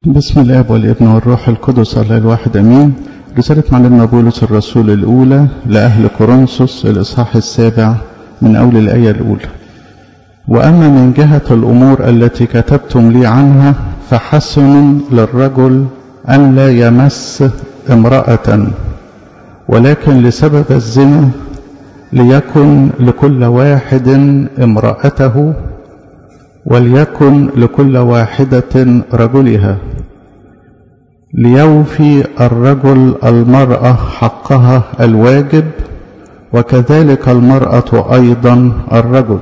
بسم الاب والابن والروح القدس الله الواحد امين رسالة معلمنا بولس الرسول الاولى لاهل كورنثوس الاصحاح السابع من اول الايه الاولى واما من جهة الامور التي كتبتم لي عنها فحسن للرجل ان لا يمس امرأة ولكن لسبب الزنا ليكن لكل واحد امرأته وليكن لكل واحدة رجلها ليوفي الرجل المرأة حقها الواجب وكذلك المرأة أيضا الرجل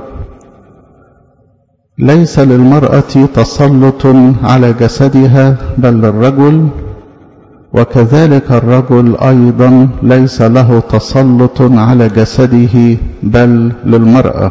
ليس للمرأة تسلط على جسدها بل للرجل وكذلك الرجل أيضا ليس له تسلط على جسده بل للمرأة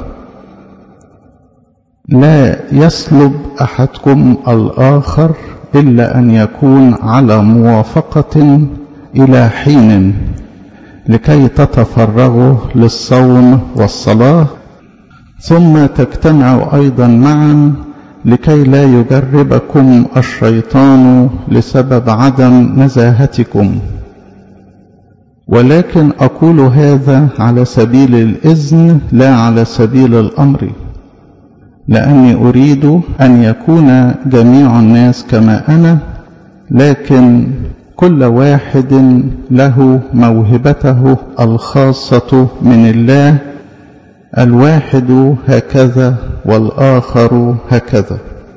لا يسلب أحدكم الآخر إلا أن يكون على موافقة إلى حين لكي تتفرغوا للصوم والصلاة ثم تجتمعوا أيضا معا لكي لا يجربكم الشيطان لسبب عدم نزاهتكم ولكن أقول هذا على سبيل الإذن لا على سبيل الأمر لأني أريد أن يكون جميع الناس كما أنا لكن كل واحد له موهبته الخاصة من الله الواحد هكذا والآخر هكذا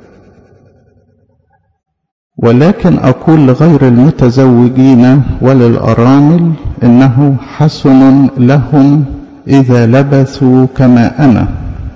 ولكن أقول لغير المتزوجين وللأرامل إنه حسن لهم إذا لبثوا كما أنا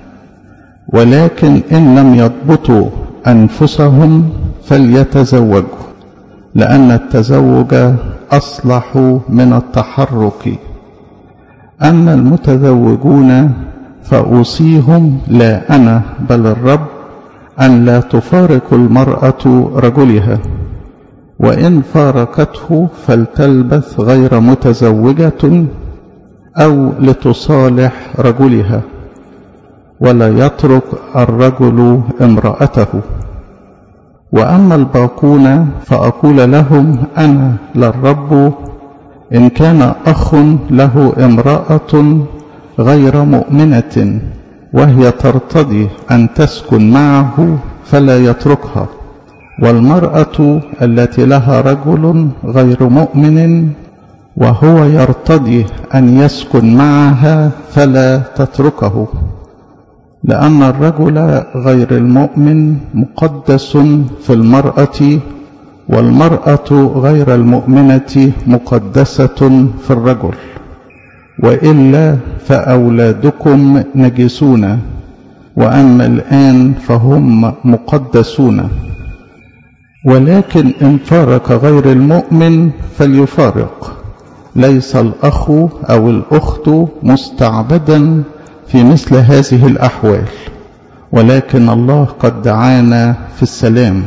ولكن إن لم يضبطوا أنفسهم فليتزوجوا لأن التزوج أصلح من التحرك أما المتزوجون فأوصيهم لا أنا بل الرب أن لا تفارق المرأة رجلها وإن فارقته فلتلبث غير متزوجة أو لتصالح رجلها ولا يترك الرجل امرأته وأما الباقون فأقول لهم أنا للرب إن كان أخ له امرأة غير مؤمنة وهي ترتضي أن تسكن معه فلا يتركها والمرأة التي لها رجل غير مؤمن وهو يرتضي أن يسكن معها فلا تتركه لأن الرجل غير المؤمن مقدس في المرأة والمرأة غير المؤمنة مقدسة في الرجل وإلا فأولادكم نجسون وأما الآن فهم مقدسون ولكن إن فارق غير المؤمن فليفارق ليس الأخ أو الأخت مستعبدا في مثل هذه الأحوال ولكن الله قد دعانا في السلام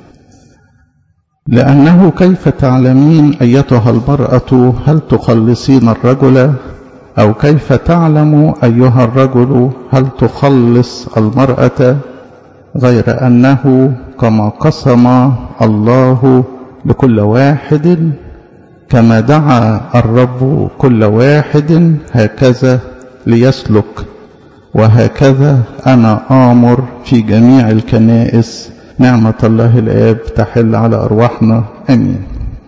لأنه كيف تعلمين أيتها المرأة هل تخلصين الرجل أو كيف تعلم أيها الرجل هل تخلص المرأة غير أنه كما قسم الله لكل واحد كما دعا الرب كل واحد هكذا ليسلك وهكذا أنا آمر في جميع الكنائس نعمة الله الآب تحل على أرواحنا أمين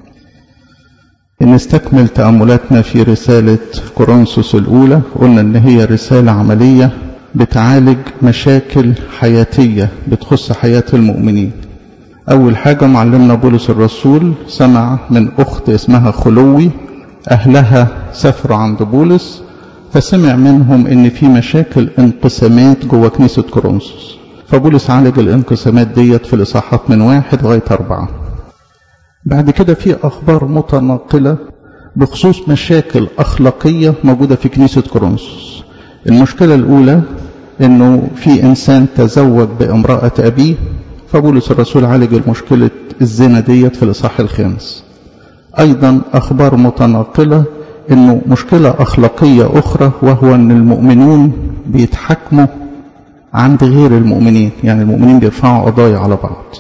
نستكمل تأملاتنا في رسالة كورنثوس الأولى قلنا إن هي رسالة عملية بتعالج مشاكل حياتية بتخص حياة المؤمنين أول حاجة معلمنا بولس الرسول سمع من أخت اسمها خلوي أهلها سافروا عند بولس فسمع منهم ان في مشاكل انقسامات جوه كنيسة كورنثوس فبولس عالج الانقسامات ديت في الاصحاحات من واحد لغاية اربعة بعد كده في اخبار متناقلة بخصوص مشاكل اخلاقية موجودة في كنيسة كورنثوس المشكلة الاولى انه في انسان تزوج بامرأة ابيه فبولس الرسول عالج المشكلة الزنا ديت في الاصحاح الخامس ايضا اخبار متناقلة انه مشكلة اخلاقية اخرى وهو ان المؤمنون بيتحكموا عند غير المؤمنين يعني المؤمنين بيرفعوا قضايا على بعض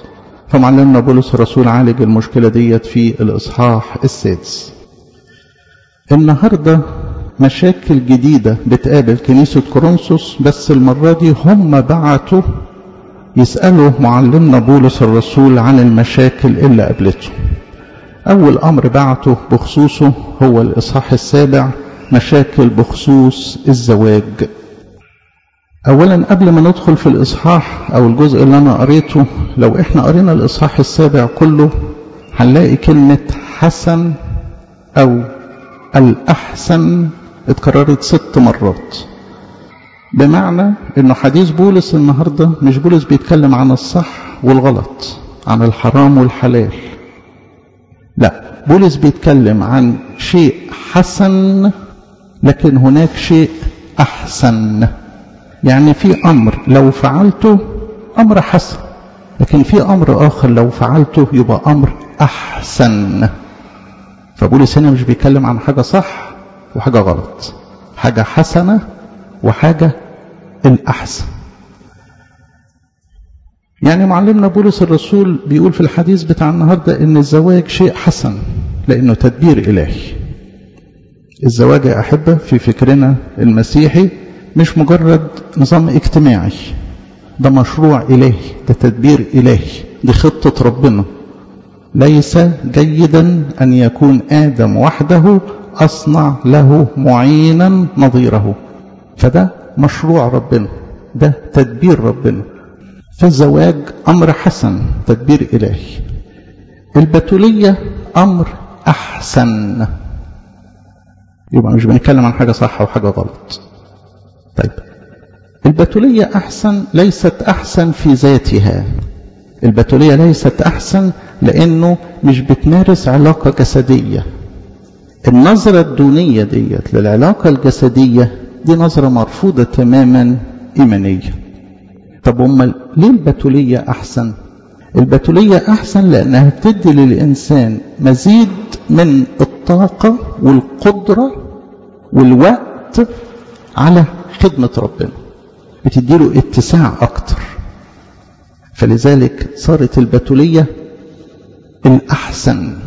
فمعلمنا بولس الرسول عالج المشكلة ديت في الإصحاح السادس النهاردة مشاكل جديدة بتقابل كنيسة كورنثوس بس المرة دي هم بعتوا يسألوا معلمنا بولس الرسول عن المشاكل اللي قابلته أول أمر بعته بخصوصه هو الإصحاح السابع مشاكل بخصوص الزواج أولا قبل ما ندخل في الإصحاح أو الجزء اللي أنا قريته لو إحنا قرينا الإصحاح السابع كله هنلاقي كلمة حسن أو الأحسن اتكررت ست مرات بمعنى انه حديث بولس النهارده مش بولس بيتكلم عن الصح والغلط عن الحرام والحلال لا بولس بيتكلم عن شيء حسن لكن هناك شيء احسن يعني في امر لو فعلته امر حسن لكن في امر اخر لو فعلته يبقى امر احسن فبولس هنا مش بيتكلم عن حاجه صح وحاجه غلط حاجه حسنه وحاجة الأحسن يعني معلمنا بولس الرسول بيقول في الحديث بتاع النهاردة إن الزواج شيء حسن لأنه تدبير إلهي الزواج يا أحبة في فكرنا المسيحي مش مجرد نظام اجتماعي ده مشروع إلهي ده تدبير إلهي دي خطة ربنا ليس جيدا أن يكون آدم وحده أصنع له معينا نظيره فده مشروع ربنا ده تدبير ربنا فالزواج أمر حسن تدبير إلهي البتولية أمر أحسن يبقى مش بنتكلم عن حاجة صح وحاجة غلط طيب البتولية أحسن ليست أحسن في ذاتها البتولية ليست أحسن لأنه مش بتمارس علاقة جسدية النظرة الدونية ديت للعلاقة الجسدية دي نظرة مرفوضة تماما إيمانية طب أمال ليه البتولية أحسن البتولية أحسن لأنها بتدي للإنسان مزيد من الطاقة والقدرة والوقت على خدمة ربنا بتديله اتساع أكتر فلذلك صارت البتولية الأحسن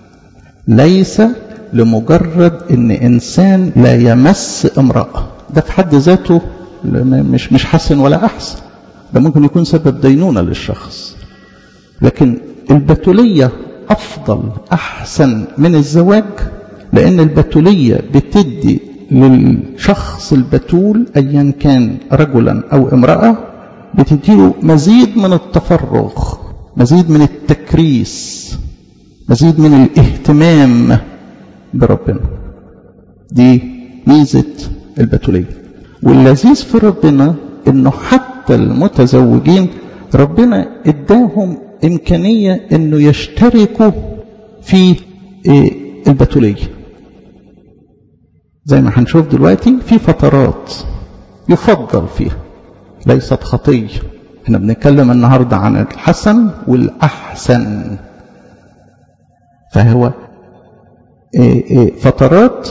ليس لمجرد ان انسان لا يمس امرأة ده في حد ذاته مش مش حسن ولا احسن ده ممكن يكون سبب دينونة للشخص لكن البتولية افضل احسن من الزواج لان البتولية بتدي للشخص البتول ايا كان رجلا او امرأة بتديله مزيد من التفرغ مزيد من التكريس مزيد من الاهتمام بربنا دي ميزة البتولية واللذيذ في ربنا انه حتى المتزوجين ربنا اداهم امكانية انه يشتركوا في البتولية زي ما هنشوف دلوقتي في فترات يفضل فيها ليست خطية احنا بنتكلم النهاردة عن الحسن والأحسن فهو فترات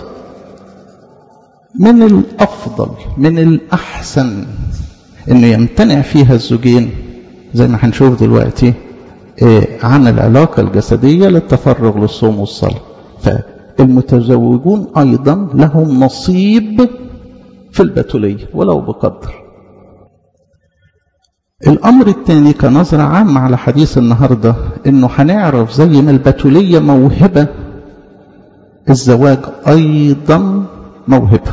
من الأفضل من الأحسن أنه يمتنع فيها الزوجين زي ما هنشوف دلوقتي عن العلاقة الجسدية للتفرغ للصوم والصلاة فالمتزوجون أيضا لهم نصيب في البتولية ولو بقدر الأمر الثاني كنظرة عامة على حديث النهاردة أنه هنعرف زي ما البتولية موهبة الزواج أيضا موهبة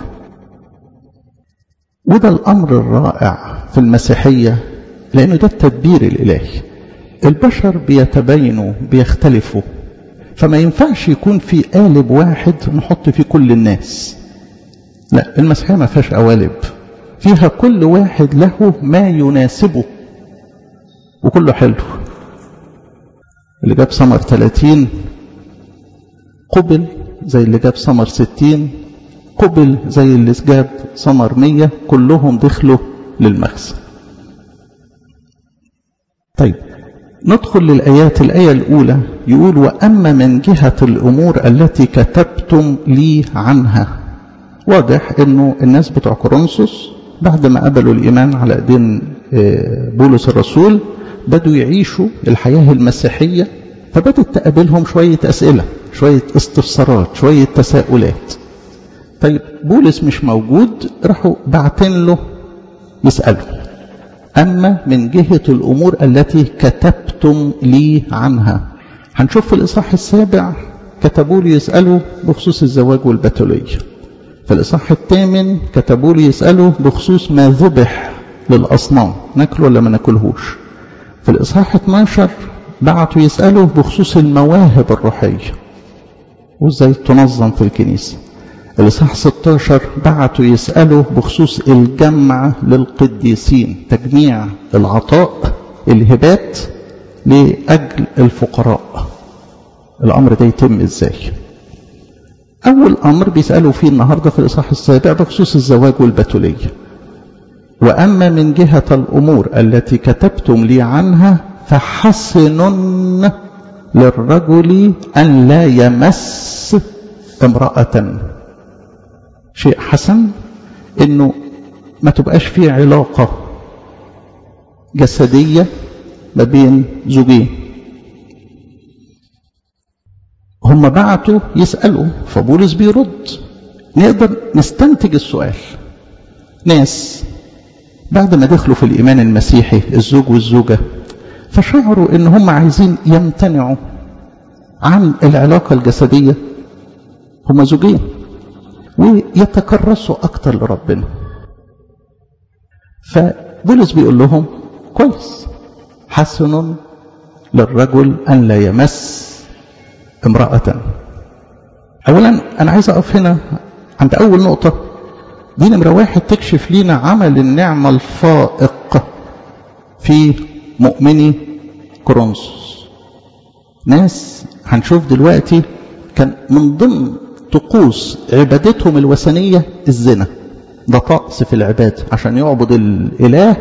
وده الأمر الرائع في المسيحية لأنه ده التدبير الإلهي البشر بيتباينوا بيختلفوا فما ينفعش يكون في قالب واحد نحط فيه كل الناس لا المسيحية ما فيهاش قوالب فيها كل واحد له ما يناسبه وكله حلو اللي جاب سمر 30 قبل زي اللي جاب سمر 60 قبل زي اللي جاب سمر 100 كلهم دخلوا للمخزن طيب ندخل للآيات الآية الأولى يقول وأما من جهة الأمور التي كتبتم لي عنها واضح أنه الناس بتوع كورنثوس بعد ما قبلوا الإيمان على أيدين بولس الرسول بدوا يعيشوا الحياة المسيحية فبدت تقابلهم شوية أسئلة شوية استفسارات شوية تساؤلات طيب بولس مش موجود راحوا بعتين له يسألوا أما من جهة الأمور التي كتبتم لي عنها هنشوف في الإصحاح السابع كتبوا لي يسألوا بخصوص الزواج والبتولية في الإصحاح الثامن كتبوا لي يسألوا بخصوص ما ذبح للأصنام ناكله ولا ما ناكلهوش في الإصحاح 12 بعتوا يسألوا بخصوص المواهب الروحية وازاي تنظم في الكنيسة الإصحاح 16 بعتوا يسألوا بخصوص الجمع للقديسين تجميع العطاء الهبات لأجل الفقراء الأمر ده يتم إزاي أول أمر بيسألوا فيه النهاردة في الإصحاح السابع بخصوص الزواج والبتولية وأما من جهة الأمور التي كتبتم لي عنها فحسن للرجل أن لا يمس امرأة شيء حسن انه ما تبقاش فيه علاقة جسدية ما بين زوجين هم بعتوا يسألوا فبولس بيرد نقدر نستنتج السؤال ناس بعد ما دخلوا في الإيمان المسيحي الزوج والزوجة فشعروا ان هم عايزين يمتنعوا عن العلاقة الجسدية هم زوجين ويتكرسوا أكتر لربنا فبولس بيقول لهم كويس حسن للرجل أن لا يمس امرأة أولا أنا عايز أقف هنا عند أول نقطة دي نمرة واحد تكشف لينا عمل النعمة الفائق في مؤمني كورنثوس ناس هنشوف دلوقتي كان من ضمن طقوس عبادتهم الوثنية الزنا ده طقس في العبادة عشان يعبد الإله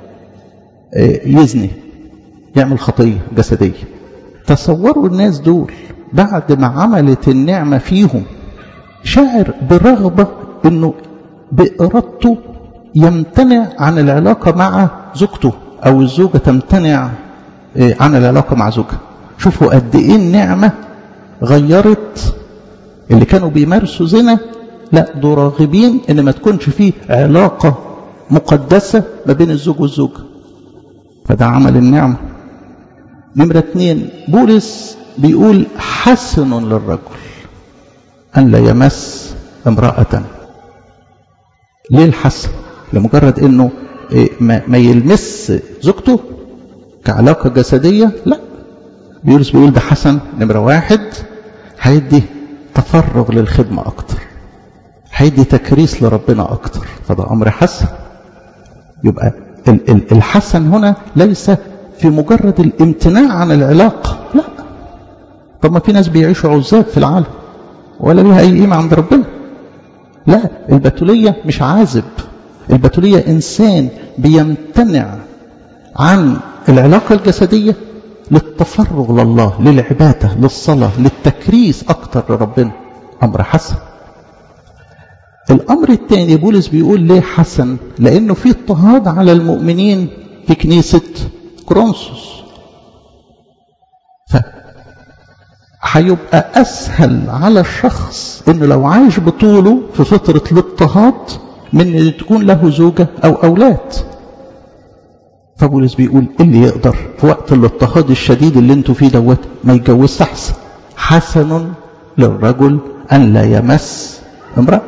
يزني يعمل خطية جسدية تصوروا الناس دول بعد ما عملت النعمة فيهم شاعر برغبة انه بإرادته يمتنع عن العلاقة مع زوجته أو الزوجة تمتنع عن العلاقة مع زوجها شوفوا قد إيه النعمة غيرت اللي كانوا بيمارسوا زنا لا دول راغبين ان ما تكونش فيه علاقة مقدسة ما بين الزوج والزوجة فده عمل النعمة نمرة اتنين بولس بيقول حسن للرجل أن لا يمس امرأة ليه الحسن لمجرد انه ما يلمس زوجته كعلاقة جسدية لا بيولس بيقول ده حسن نمرة واحد هيدي تفرغ للخدمة أكتر هيدي تكريس لربنا أكتر فده أمر حسن يبقى الحسن هنا ليس في مجرد الامتناع عن العلاقة لا طب ما في ناس بيعيشوا عزاب في العالم ولا ليها أي قيمة عند ربنا لا البتولية مش عازب البتولية إنسان بيمتنع عن العلاقة الجسدية للتفرغ لله للعبادة للصلاة للتكريس أكتر لربنا أمر حسن الأمر الثاني بولس بيقول ليه حسن لأنه في اضطهاد على المؤمنين في كنيسة كرونسوس ف هيبقى أسهل على الشخص إنه لو عايش بطوله في فترة الاضطهاد من إن تكون له زوجة أو أولاد فبولس بيقول اللي يقدر في وقت الاضطهاد الشديد اللي انتوا فيه دوت ما يتجوزش احسن حسن للرجل ان لا يمس امراه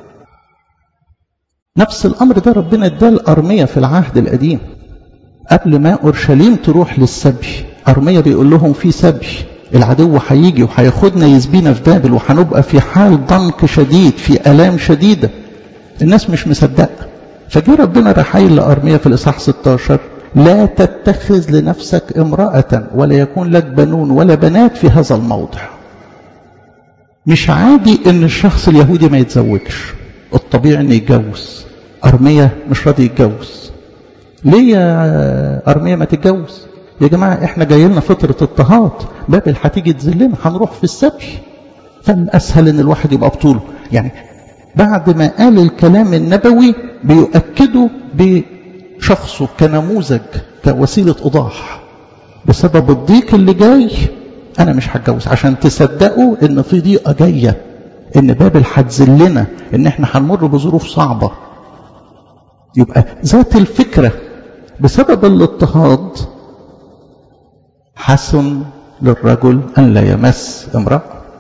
نفس الامر ده ربنا اداه الارميه في العهد القديم قبل ما اورشليم تروح للسبي ارميه بيقول لهم في سبي العدو هيجي وهياخدنا يسبينا في بابل وهنبقى في حال ضنك شديد في الام شديده الناس مش مصدقه فجه ربنا راح قايل لارميه في الاصحاح 16 لا تتخذ لنفسك امرأة ولا يكون لك بنون ولا بنات في هذا الموضع مش عادي ان الشخص اليهودي ما يتزوجش الطبيعي انه يتجوز ارمية مش راضي يتجوز ليه يا ارمية ما تتجوز يا جماعة احنا جاي لنا فترة اضطهاد بابل هتيجي تذلنا هنروح في السبي فالاسهل ان الواحد يبقى بطوله يعني بعد ما قال الكلام النبوي بيؤكده ب شخصه كنموذج كوسيلة إيضاح بسبب الضيق اللي جاي انا مش هتجوز عشان تصدقوا ان في ضيقه جايه ان بابل هتذلنا ان احنا هنمر بظروف صعبه يبقى ذات الفكره بسبب الاضطهاد حسن للرجل ان لا يمس امراه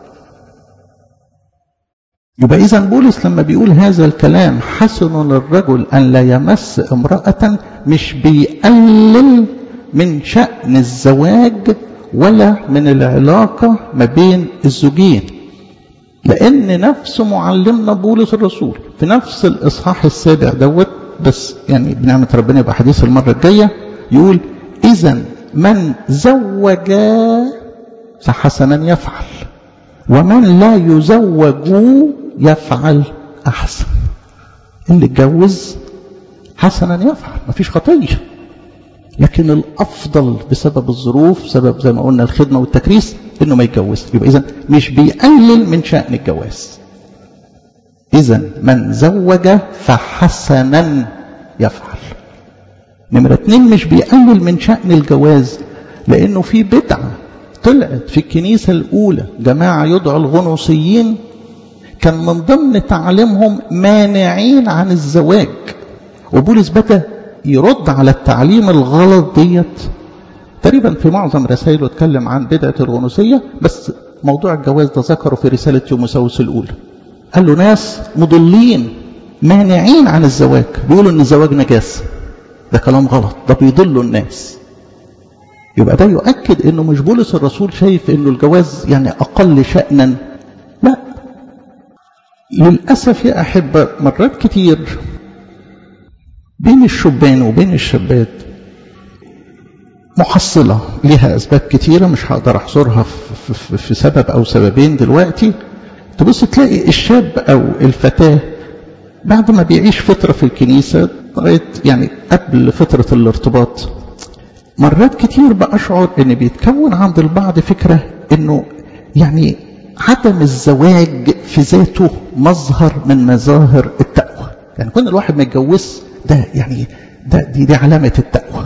يبقى اذا بولس لما بيقول هذا الكلام حسن للرجل ان لا يمس امراه مش بيقلل من شان الزواج ولا من العلاقه ما بين الزوجين لان نفس معلمنا بولس الرسول في نفس الاصحاح السابع دوت بس يعني بنعمه ربنا يبقى حديث المره الجايه يقول اذا من زوج فحسنا يفعل ومن لا يزوج يفعل احسن اللي اتجوز حسنا يفعل مفيش خطيه لكن الافضل بسبب الظروف سبب زي ما قلنا الخدمه والتكريس انه ما يتجوزش يبقى اذا مش بيقلل من شان الجواز اذا من زوج فحسنا يفعل نمرة اتنين مش بيقلل من شأن الجواز لأنه في بدعة طلعت في الكنيسة الأولى جماعة يدعوا الغنوصيين كان من ضمن تعليمهم مانعين عن الزواج وبولس بدأ يرد على التعليم الغلط ديت تقريبا في معظم رسائله اتكلم عن بدعة الغنوصية بس موضوع الجواز ده ذكره في رسالة تيموساوس الأولى قال له ناس مضلين مانعين عن الزواج بيقولوا ان الزواج نجاسه ده كلام غلط ده بيضلوا الناس يبقى ده يؤكد انه مش بولس الرسول شايف انه الجواز يعني اقل شأنا لا للأسف يا أحبة مرات كتير بين الشبان وبين الشابات محصلة لها أسباب كتيرة مش هقدر أحصرها في, في, في سبب أو سببين دلوقتي تبص تلاقي الشاب أو الفتاة بعد ما بيعيش فترة في الكنيسة لغاية يعني قبل فترة الارتباط مرات كتير بأشعر ان بيتكون عند البعض فكرة انه يعني عدم الزواج في ذاته مظهر من مظاهر التقوى يعني كون الواحد ما يتجوز ده يعني ده دي, دي علامة التقوى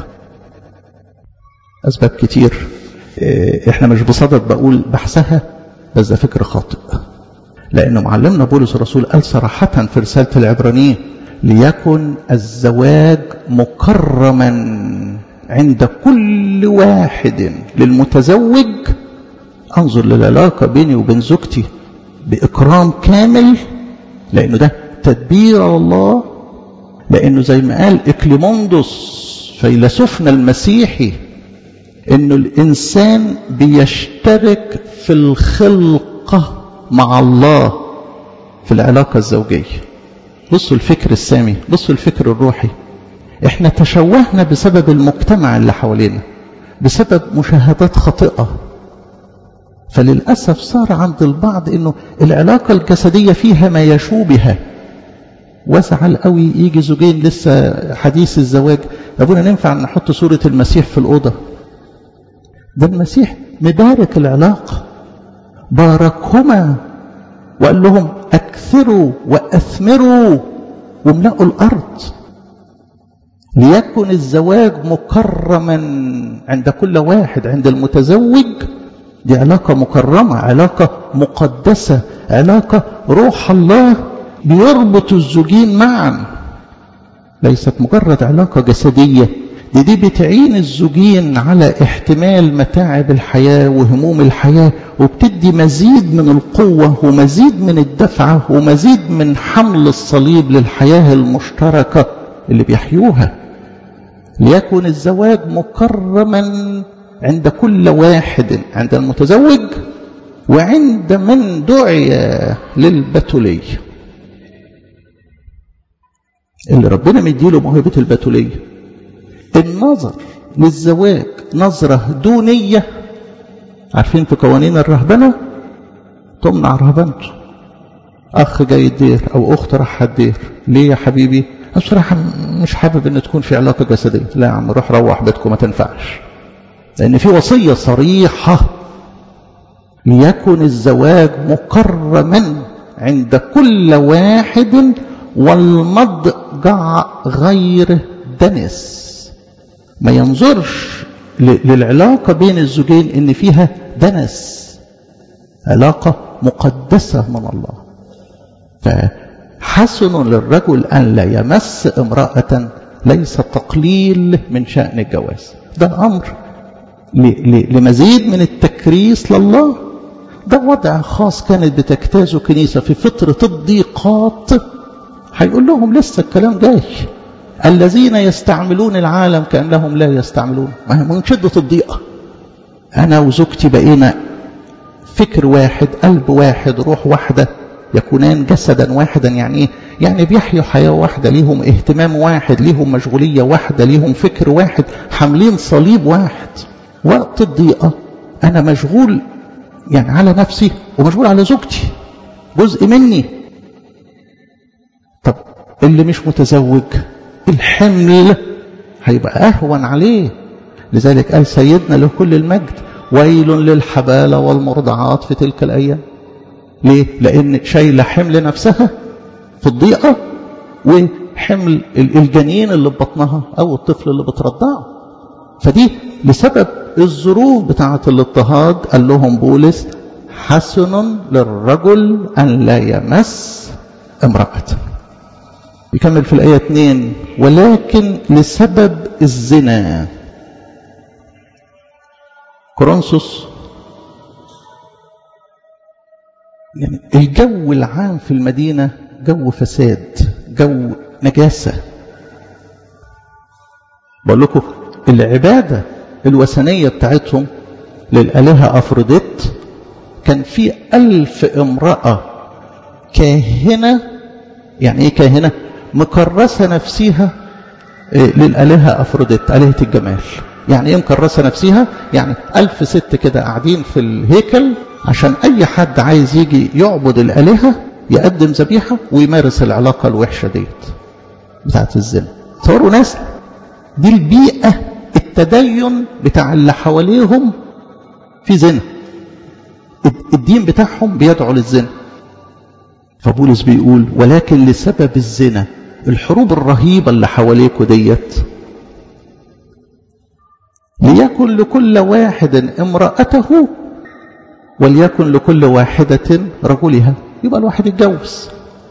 أسباب كتير احنا مش بصدد بقول بحثها بس ده فكر خاطئ لأنه معلمنا بولس الرسول قال صراحة في رسالة العبرانيين ليكن الزواج مكرما عند كل واحد للمتزوج انظر للعلاقة بيني وبين زوجتي بإكرام كامل لأنه ده تدبير الله لأنه زي ما قال إكليموندوس فيلسوفنا المسيحي إنه الإنسان بيشترك في الخلقة مع الله في العلاقة الزوجية بصوا الفكر السامي بصوا الفكر الروحي احنا تشوهنا بسبب المجتمع اللي حوالينا بسبب مشاهدات خاطئة فللأسف صار عند البعض انه العلاقة الجسدية فيها ما يشوبها وازعل قوي يجي زوجين لسه حديث الزواج ابونا ننفع نحط صورة المسيح في الأوضة ده المسيح مبارك العلاقة باركهما وقال لهم أكثروا وأثمروا واملأوا الأرض ليكن الزواج مكرما عند كل واحد عند المتزوج دي علاقة مكرمة علاقة مقدسة علاقة روح الله بيربط الزوجين معا ليست مجرد علاقة جسدية دي دي بتعين الزوجين على احتمال متاعب الحياة وهموم الحياة وبتدي مزيد من القوة ومزيد من الدفعة ومزيد من حمل الصليب للحياة المشتركة اللي بيحيوها ليكن الزواج مكرما عند كل واحد عند المتزوج وعند من دعي للبتولية اللي ربنا مديله موهبة البتولية النظر للزواج نظرة دونية عارفين في قوانين الرهبنة تمنع رهبنته أخ جاي الدير أو أخت راح الدير ليه يا حبيبي بصراحة مش حابب ان تكون في علاقة جسدية لا يا عم روح روح بيتكم ما تنفعش لان في وصية صريحة ليكن الزواج مكرما عند كل واحد والمضجع غير دنس ما ينظرش للعلاقة بين الزوجين ان فيها دنس علاقة مقدسة من الله فحسن للرجل أن لا يمس امرأة ليس تقليل من شأن الجواز ده أمر لمزيد من التكريس لله ده وضع خاص كانت بتجتازه كنيسة في فترة الضيقات هيقول لهم لسه الكلام جاي الذين يستعملون العالم كأنهم لا يستعملون ما هي من شدة الضيقة أنا وزوجتي بقينا فكر واحد قلب واحد روح واحدة يكونان جسدا واحدا يعني ايه؟ يعني بيحيوا حياة واحدة ليهم اهتمام واحد ليهم مشغولية واحدة ليهم فكر واحد حاملين صليب واحد وقت الضيقة أنا مشغول يعني على نفسي ومشغول على زوجتي جزء مني طب اللي مش متزوج الحمل هيبقى أهون عليه لذلك قال سيدنا له كل المجد ويل للحبالة والمرضعات في تلك الأيام ليه؟ لأن شايلة حمل نفسها في الضيقة وحمل الجنين اللي في بطنها أو الطفل اللي بترضعه فدي لسبب الظروف بتاعة الاضطهاد قال لهم بولس حسن للرجل أن لا يمس امرأة يكمل في الآية 2 ولكن لسبب الزنا كورنثوس يعني الجو العام في المدينة جو فساد جو نجاسة بقول لكم العبادة الوثنية بتاعتهم للآلهة أفروديت كان في ألف امرأة كاهنة يعني إيه كاهنة مكرسة نفسها للآلهة أفروديت آلهة الجمال يعني إيه مكرسة نفسها يعني ألف ست كده قاعدين في الهيكل عشان أي حد عايز يجي يعبد الآلهة يقدم ذبيحة ويمارس العلاقة الوحشة ديت بتاعت الزنا تصوروا ناس دي البيئة التدين بتاع اللي حواليهم في زنا الدين بتاعهم بيدعو للزنا فبولس بيقول ولكن لسبب الزنا الحروب الرهيبة اللي حواليكوا ديت ليكن لكل واحد امرأته وليكن لكل واحدة رجلها يبقى الواحد يتجوز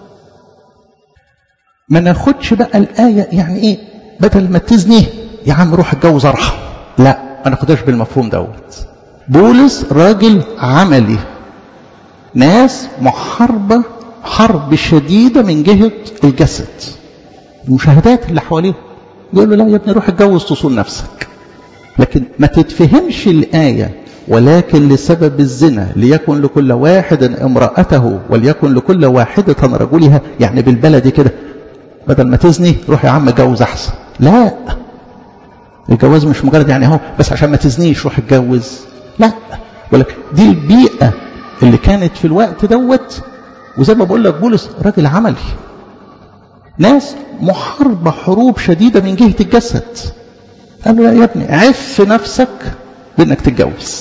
ما ناخدش بقى الآية يعني ايه بدل ما تزني يا عم روح اتجوز ارحم لا ما ناخدهاش بالمفهوم دوت بولس راجل عملي ناس محاربة حرب شديدة من جهة الجسد المشاهدات اللي حواليهم يقول له لا يا ابني روح اتجوز تصون نفسك لكن ما تتفهمش الآية ولكن لسبب الزنا ليكن لكل واحد امرأته وليكن لكل واحدة رجلها يعني بالبلدي كده بدل ما تزني روح يا عم اتجوز احسن لا الجواز مش مجرد يعني اهو بس عشان ما تزنيش روح اتجوز لا ولكن دي البيئة اللي كانت في الوقت دوت وزي ما بقول لك بولس راجل عملي ناس محاربة حروب شديدة من جهة الجسد قال له لا يا ابني عف نفسك بانك تتجوز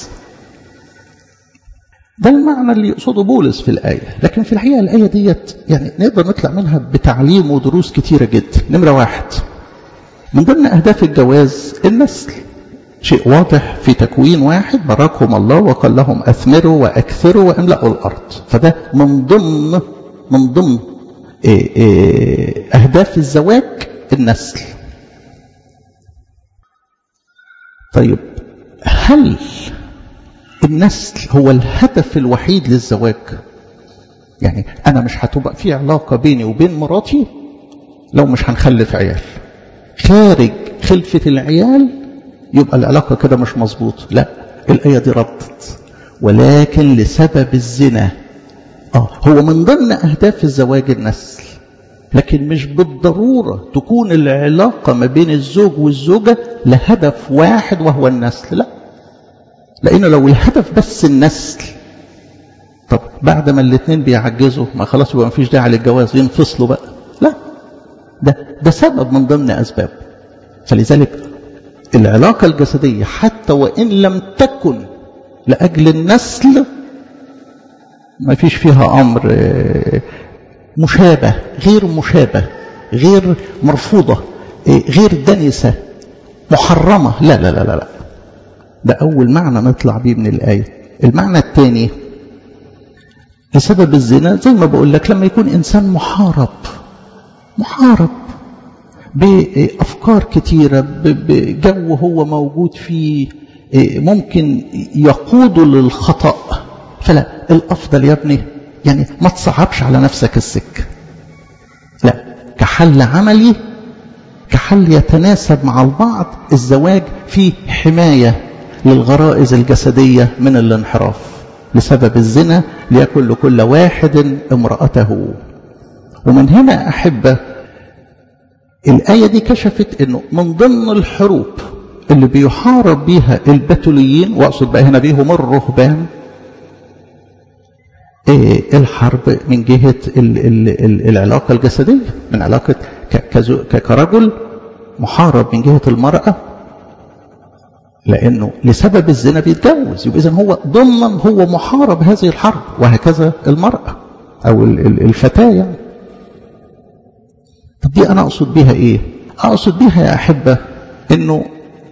ده المعنى اللي يقصده بولس في الآية لكن في الحقيقة الآية ديت يعني نقدر نطلع منها بتعليم ودروس كتيرة جدا نمرة واحد من ضمن أهداف الجواز النسل شيء واضح في تكوين واحد باركهم الله وقال لهم أثمروا وأكثروا واملأوا الأرض فده من ضمن من ضمن إيه إيه أهداف الزواج النسل طيب هل النسل هو الهدف الوحيد للزواج يعني أنا مش هتبقى في علاقة بيني وبين مراتي لو مش هنخلف عيال خارج خلفة العيال يبقى العلاقة كده مش مظبوط لا الآية دي ردت ولكن لسبب الزنا آه هو من ضمن أهداف الزواج النسل لكن مش بالضرورة تكون العلاقة ما بين الزوج والزوجة لهدف واحد وهو النسل لا لأنه لو الهدف بس النسل طب بعد ما الاثنين بيعجزوا ما خلاص يبقى ما فيش داعي للجواز ينفصلوا بقى لا ده ده سبب من ضمن أسباب فلذلك العلاقة الجسدية حتى وإن لم تكن لأجل النسل ما فيش فيها أمر مشابه غير مشابه غير مرفوضة غير دنسة محرمة لا لا لا لا, لا. ده أول معنى نطلع بيه من الآية المعنى الثاني لسبب الزنا زي ما بقول لك لما يكون إنسان محارب محارب بأفكار كتيرة بجو هو موجود فيه ممكن يقوده للخطأ فلا الأفضل يا ابني يعني ما تصعبش على نفسك السكة لا كحل عملي كحل يتناسب مع البعض الزواج فيه حماية للغرائز الجسدية من الانحراف لسبب الزنا ليكن لكل واحد امرأته ومن هنا أحبة الآية دي كشفت أنه من ضمن الحروب اللي بيحارب بيها البتوليين وأقصد بقى هنا بيهم الرهبان إيه الحرب من جهة ال ال ال العلاقة الجسدية من علاقة كرجل محارب من جهة المرأة لأنه لسبب الزنا بيتجوز يبقى إذن هو ضمن هو محارب هذه الحرب وهكذا المرأة أو الفتاة يعني طب دي أنا أقصد بيها إيه أقصد بيها يا أحبة إنه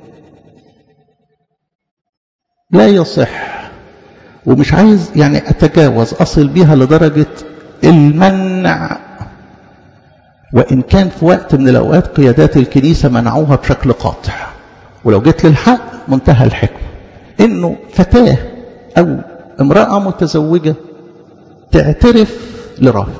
لا يصح ومش عايز يعني أتجاوز أصل بيها لدرجة المنع وإن كان في وقت من الأوقات قيادات الكنيسة منعوها بشكل قاطع ولو جيت للحق منتهى الحكمة إنه فتاة أو امرأة متزوجة تعترف لراهب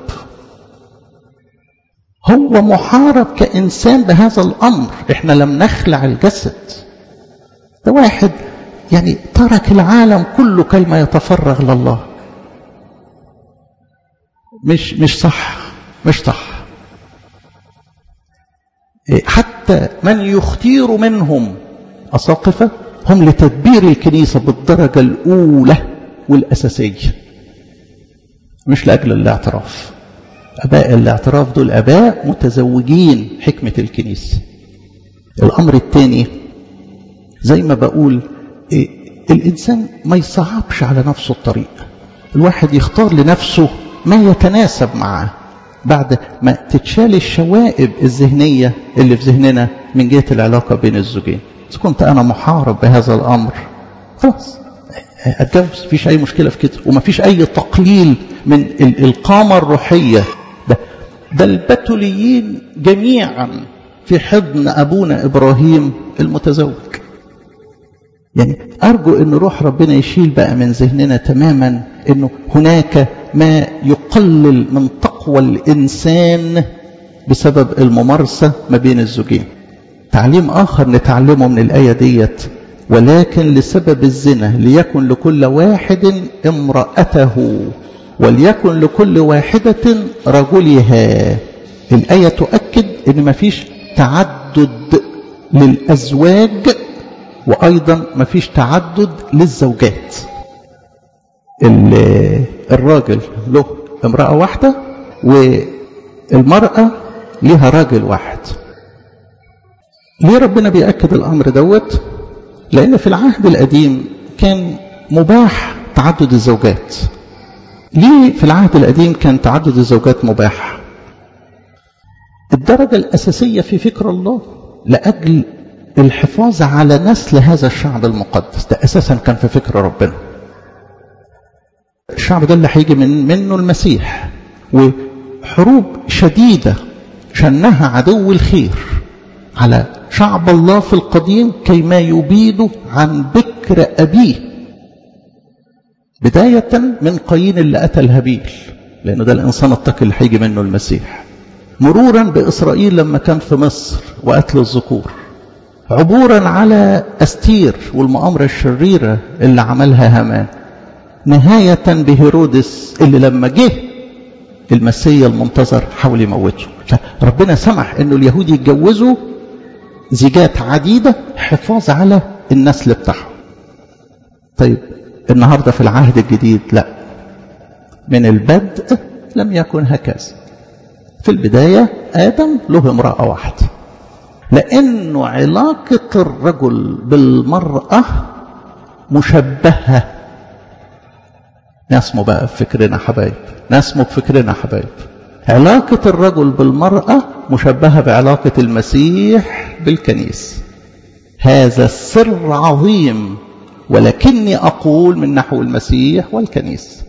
هو محارب كإنسان بهذا الأمر إحنا لم نخلع الجسد ده واحد يعني ترك العالم كله كيما يتفرغ لله مش مش صح مش صح حتى من يختير منهم أساقفة هم لتدبير الكنيسة بالدرجة الأولى والأساسية مش لأجل الاعتراف أباء الاعتراف دول أباء متزوجين حكمة الكنيسة الأمر الثاني زي ما بقول إيه الإنسان ما يصعبش على نفسه الطريق الواحد يختار لنفسه ما يتناسب معه بعد ما تتشال الشوائب الذهنية اللي في ذهننا من جهة العلاقة بين الزوجين إذا كنت أنا محارب بهذا الأمر خلاص أتجوز مفيش أي مشكلة في كده ومفيش أي تقليل من القامة الروحية ده, ده البتوليين جميعا في حضن أبونا إبراهيم المتزوج يعني أرجو أن روح ربنا يشيل بقى من ذهننا تماما أنه هناك ما يقلل من تقوى الإنسان بسبب الممارسة ما بين الزوجين تعليم آخر نتعلمه من الآية ديت ولكن لسبب الزنا ليكن لكل واحد امرأته وليكن لكل واحدة رجلها الآية تؤكد أن ما فيش تعدد للأزواج وأيضا ما فيش تعدد للزوجات الراجل له امرأة واحدة والمرأة لها راجل واحد ليه ربنا بيأكد الأمر دوت لأن في العهد القديم كان مباح تعدد الزوجات ليه في العهد القديم كان تعدد الزوجات مباح الدرجة الأساسية في فكر الله لأجل الحفاظ على نسل هذا الشعب المقدس ده أساسا كان في فكر ربنا الشعب ده اللي هيجي من منه المسيح وحروب شديدة شنها عدو الخير على شعب الله في القديم كيما يبيد عن بكر أبيه بداية من قايين اللي قتل هابيل لأنه ده الإنسان التقي اللي هيجي منه المسيح مرورا بإسرائيل لما كان في مصر وقتل الذكور عبورا على أستير والمؤامرة الشريرة اللي عملها هامان نهاية بهيرودس اللي لما جه المسيا المنتظر حاول يموته فربنا سمح انه اليهود يتجوزوا زيجات عديدة حفاظ على النسل بتاعهم طيب النهاردة في العهد الجديد لا من البدء لم يكن هكذا في البداية آدم له امرأة واحدة لأنه علاقة الرجل بالمرأة مشبهة نسمو بقى بفكرنا حبايب نسمو بفكرنا حبايب علاقة الرجل بالمرأة مشبهة بعلاقة المسيح بالكنيس هذا السر عظيم ولكني أقول من نحو المسيح والكنيسة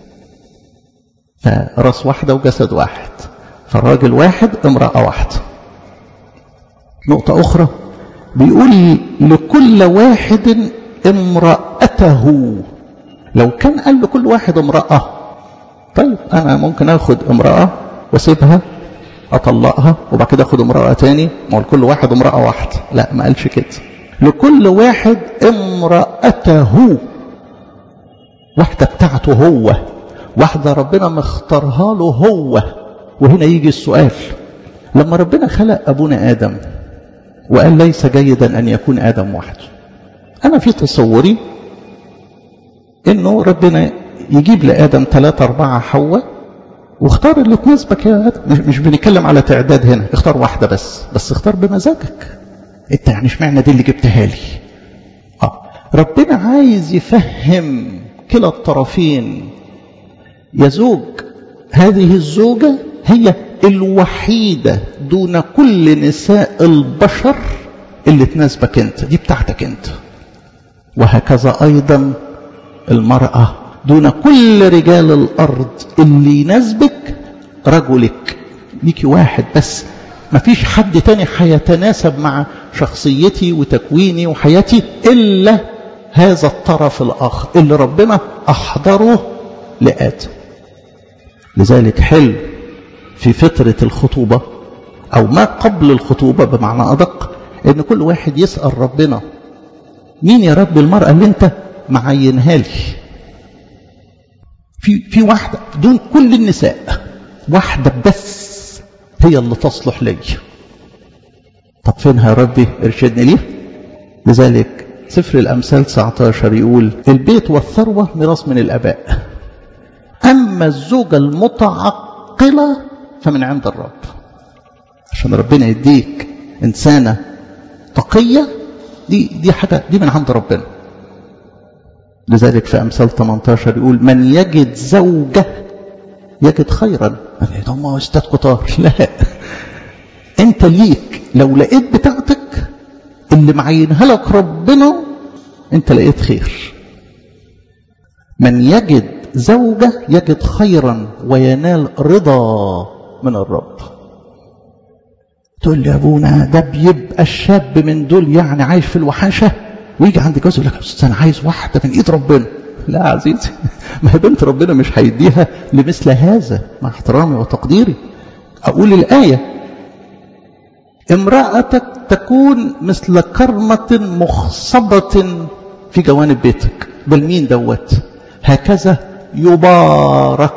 فرأس واحدة وجسد واحد فالراجل واحد امرأة واحدة نقطة أخرى بيقول لكل واحد امرأته لو كان قال لكل واحد امرأة طيب أنا ممكن أخد امرأة واسيبها أطلقها وبعد كده أخد امرأة تاني ما هو لكل واحد امرأة واحدة لا ما قالش كده لكل واحد امرأته واحدة بتاعته هو واحدة ربنا مختارها له هو وهنا يجي السؤال لما ربنا خلق أبونا آدم وقال ليس جيدا أن يكون آدم وحده أنا في تصوري إنه ربنا يجيب لآدم ثلاثة أربعة حواء واختار اللي تناسبك يا آدم مش, مش بنتكلم على تعداد هنا اختار واحدة بس بس اختار بمزاجك انت يعني اشمعنى دي اللي جبتها لي اه ربنا عايز يفهم كلا الطرفين يا زوج هذه الزوجة هي الوحيدة دون كل نساء البشر اللي تناسبك انت دي بتاعتك انت وهكذا ايضا المرأة دون كل رجال الارض اللي يناسبك رجلك ليكي واحد بس مفيش حد تاني هيتناسب مع شخصيتي وتكويني وحياتي إلا هذا الطرف الآخر اللي ربنا أحضره لآدم لذلك حلو في فترة الخطوبة أو ما قبل الخطوبة بمعنى أدق إن كل واحد يسأل ربنا مين يا رب المرأة اللي أنت معينها لي في في واحدة دون كل النساء واحدة بس هي اللي تصلح لي طب فينها يا ربي ارشدني ليه لذلك سفر الأمثال 19 يقول البيت والثروة ميراث من الآباء أما الزوجة المتعقلة فمن عند الرب عشان ربنا يديك إنسانة تقية دي دي حاجة دي من عند ربنا لذلك في أمثال 18 يقول من يجد زوجة يجد خيرا هم استاذ كتار لا انت ليك لو لقيت بتاعتك اللي معينها لك ربنا انت لقيت خير من يجد زوجة يجد خيرا وينال رضا من الرب تقول لي يا ابونا ده بيبقى الشاب من دول يعني عايش في الوحاشة ويجي عند جوزه يقول لك انا عايز واحدة من ايد ربنا لا عزيزي ما هي بنت ربنا مش هيديها لمثل هذا مع احترامي وتقديري أقول الآية امرأتك تكون مثل كرمة مخصبة في جوانب بيتك بل مين دوت هكذا يبارك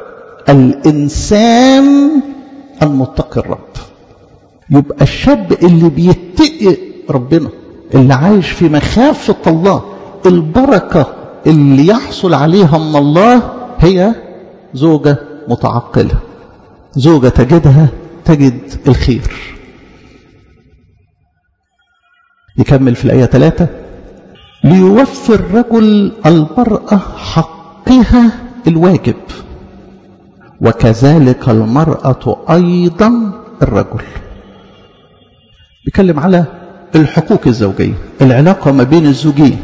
الإنسان المتقي الرب يبقى الشاب اللي بيتقي ربنا اللي عايش في مخافة الله البركة اللي يحصل عليها من الله هي زوجة متعقلة زوجة تجدها تجد الخير يكمل في الآية ثلاثة ليوفي الرجل المرأة حقها الواجب وكذلك المرأة أيضا الرجل بيتكلم على الحقوق الزوجية العلاقة ما بين الزوجين